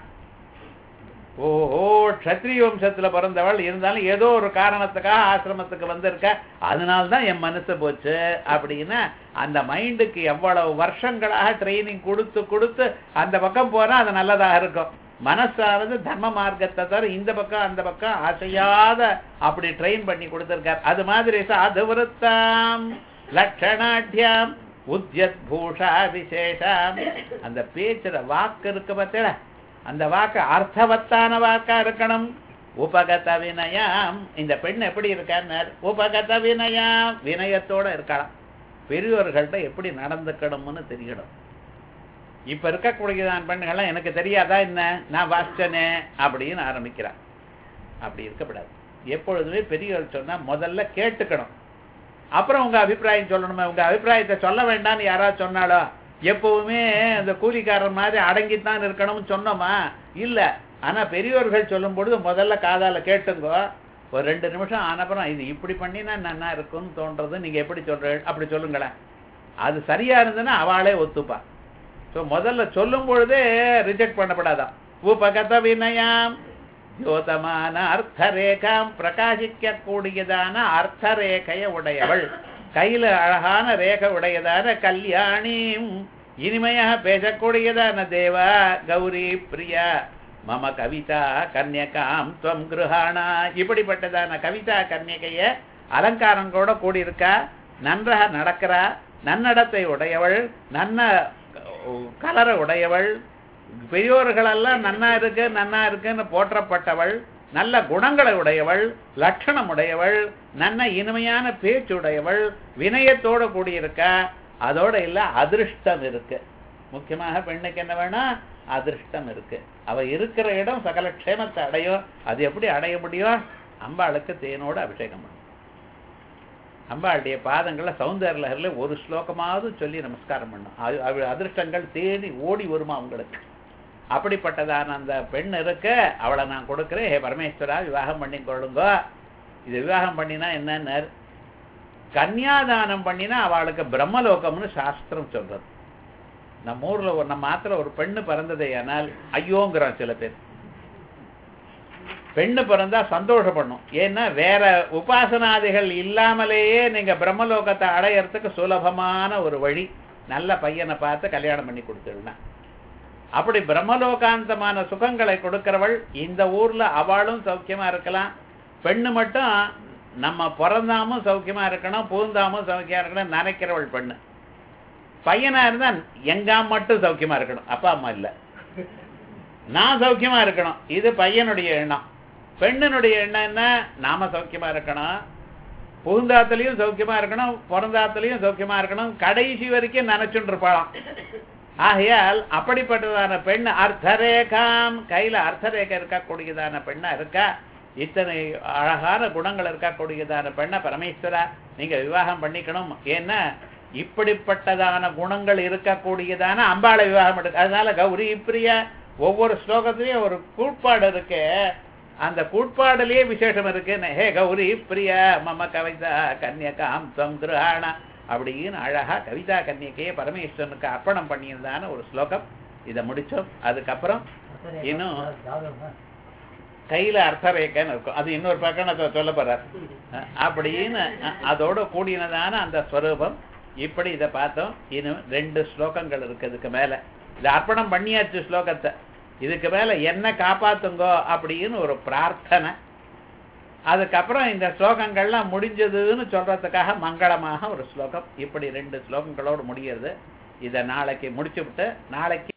ஓஹோ க்ஷத்ரிய வம்சத்துல பிறந்தவள் இருந்தாலும் ஏதோ ஒரு காரணத்துக்காக ஆசிரமத்துக்கு வந்திருக்க அதனால்தான் என் மனசு போச்சு அப்படின்னா அந்த மைண்டுக்கு எவ்வளவு வருஷங்களாக ட்ரைனிங் கொடுத்து கொடுத்து அந்த பக்கம் போனா அது நல்லதாக இருக்கும் மனசானது தர்ம மார்க்கத்தை தவிர இந்த பக்கம் அந்த பக்கம் அசையாத அப்படி ட்ரெயின் பண்ணி கொடுத்திருக்கார் அது மாதிரி சாதுவிருத்தாம் லட்சணாட்யாம் உத்யத் பூஷா விசேஷம் அந்த பேச்சுற வாக்கு இருக்கு பார்த்தேடா அந்த வாக்கு அர்த்தவத்தான வாக்கா இருக்கணும் உபகத வினயம் இந்த பெண் எப்படி இருக்கார் உபகத வினயம் வினயத்தோட இருக்கலாம் பெரியவர்கள்ட்ட எப்படி நடந்துக்கணும்னு தெரியணும் இப்ப இருக்கக்கூடியதான் பெண்கள்லாம் எனக்கு தெரியாதா என்ன நான் வாசிச்சனே அப்படின்னு ஆரம்பிக்கிறான் அப்படி இருக்கக்கூடாது எப்பொழுதுமே பெரியவர்கள் சொன்னா முதல்ல கேட்டுக்கணும் அப்புறம் உங்க அபிப்பிராயம் சொல்லணுமே உங்க அபிப்பிராயத்தை சொல்ல வேண்டாம்னு யாராவது சொன்னாலோ எப்பவுமே அந்த கூலிக்காரர் மாதிரி அடங்கித்தான் இருக்கணும்னு சொன்னோமா இல்ல ஆனா பெரியவர்கள் சொல்லும் பொழுது முதல்ல காதால கேட்டுங்கோ ஒரு ரெண்டு நிமிஷம் ஆனப்புறம் இது இப்படி பண்ணினா நன்னா இருக்கும்னு தோன்றது நீங்க எப்படி சொல்றீங்க அப்படி சொல்லுங்களேன் அது சரியா இருந்ததுன்னா அவளே ஒத்துப்பா ஸோ முதல்ல சொல்லும் பொழுதே ரிஜெக்ட் பண்ணப்படாதான் உபகத வினயாம் யோதமான அர்த்தரேகாம் பிரகாசிக்க கூடியதான அர்த்தரேகைய உடையவள் கையில அழகான ரேகை உடையதான கல்யாணியும் இனிமையாக பேசக்கூடியதான தேவா கௌரி பிரியா மம கவிதா கன்யகாம் துவம் கிருஹாணா இப்படிப்பட்டதான கவிதா கன்யகைய அலங்காரம் கூட கூடியிருக்கா நன்றாக நடக்கிறா நன்னடத்தை உடையவள் நன்ன கலரை உடையவள் பெரியோர்களெல்லாம் நன்னா இருக்கு நன்னா இருக்குன்னு போற்றப்பட்டவள் நல்ல குணங்களை உடையவள் லட்சணம் உடையவள் நல்ல இனிமையான பேச்சுடையவள் வினயத்தோட கூடியிருக்கா அதோட இல்ல அதிருஷ்டம் இருக்கு முக்கியமாக பெண்ணுக்கு என்ன வேணும் அதிர்ஷ்டம் இருக்கு அவ இருக்கிற இடம் சகல க்ஷேமத்தை அடையும் அது எப்படி அடைய முடியும் அம்பாளுக்கு தேனோட அபிஷேகம் பண்ணும் அம்பாளுடைய பாதங்களை சௌந்தர்ய லஹரில ஒரு ஸ்லோகமாவது சொல்லி நமஸ்காரம் பண்ணும் அது அவ அதிர்ஷ்டங்கள் தேடி ஓடி வருமா உங்களுக்கு அப்படிப்பட்டதான அந்த பெண் இருக்க அவளை நான் கொடுக்கிறேன் ஹே பரமேஸ்வரா விவாகம் பண்ணி கொள்ளுங்க இது விவாகம் பண்ணினா என்னன்னு கன்னியாதானம் பண்ணினா அவளுக்கு பிரம்மலோகம்னு சாஸ்திரம் சொல்றது நம்ம ஊர்ல ஒரு நம்ம மாத்திர ஒரு பெண்ணு பிறந்ததே ஆனால் ஐயோங்கிறான் சில பேர் பெண்ணு பிறந்தா சந்தோஷப்படணும் ஏன்னா வேற உபாசனாதிகள் இல்லாமலேயே நீங்க பிரம்மலோகத்தை அடையறதுக்கு சுலபமான ஒரு வழி நல்ல பையனை பார்த்து கல்யாணம் பண்ணி கொடுத்துடலாம் அப்படி பிரம்மலோகாந்தமான சுகங்களை கொடுக்கிறவள் இந்த ஊர்ல அவளும் சௌக்கியமா இருக்கலாம் பெண்ணு மட்டும் நம்ம பிறந்தாமும் சௌக்கியமா இருக்கணும் பூந்தாமும் சௌக்கியமா இருக்கணும் நினைக்கிறவள் பெண்ணு பையனா இருந்தா எங்க மட்டும் சௌக்கியமா இருக்கணும் அப்பா அம்மா இல்ல நான் சௌக்கியமா இருக்கணும் இது பையனுடைய எண்ணம் பெண்ணினுடைய எண்ணம் என்ன நாம சௌக்கியமா இருக்கணும் புகுந்தாத்துலயும் சௌக்கியமா இருக்கணும் பிறந்தாத்துலயும் சௌக்கியமா இருக்கணும் கடைசி வரைக்கும் நினைச்சுட்டு இருப்பாளாம் ஆகையால் அப்படிப்பட்டதான பெண் அர்த்தரேகாம் கையில அர்த்தரேகை இருக்கக்கூடியதான பெண்ணா இருக்கா இத்தனை அழகான குணங்கள் இருக்கக்கூடியதான பெண்ணை பரமேஸ்வரா நீங்க விவாகம் பண்ணிக்கணும் ஏன்னா இப்படிப்பட்டதான குணங்கள் இருக்கக்கூடியதான அம்பாளை விவாகம் எடுக்க அதனால கௌரி பிரியா ஒவ்வொரு ஸ்லோகத்திலையும் ஒரு கூட்பாடு இருக்கு அந்த கூட்பாடுலயே விசேஷம் இருக்கு ஹே கௌரி பிரியா மம கவிதா கன்யகாம் தம் கிரகாண அப்படின்னு அழகா கவிதா கன்னியக்கையே பரமேஸ்வரனுக்கு அர்ப்பணம் பண்ணியிருந்தான ஒரு ஸ்லோகம் இதை முடிச்சோம் அதுக்கப்புறம் இன்னும் கையில அர்த்தரேக்கைன்னு இருக்கும் அது இன்னொரு பக்கம் அதை சொல்ல போறார் அஹ் அப்படின்னு அஹ் அதோட கூடினதான அந்த ஸ்வரூபம் இப்படி இதை பார்த்தோம் இன்னும் ரெண்டு ஸ்லோகங்கள் இருக்கு இதுக்கு மேல இது அர்ப்பணம் பண்ணியாச்சு ஸ்லோகத்தை இதுக்கு மேல என்ன காப்பாத்துங்கோ அப்படின்னு ஒரு பிரார்த்தனை அதுக்கப்புறம் இந்த ஸ்லோகங்கள்லாம் முடிஞ்சதுன்னு சொல்றதுக்காக மங்களமாக ஒரு ஸ்லோகம் இப்படி ரெண்டு ஸ்லோகங்களோடு முடிகிறது இதை நாளைக்கு முடிச்சு விட்டு நாளைக்கு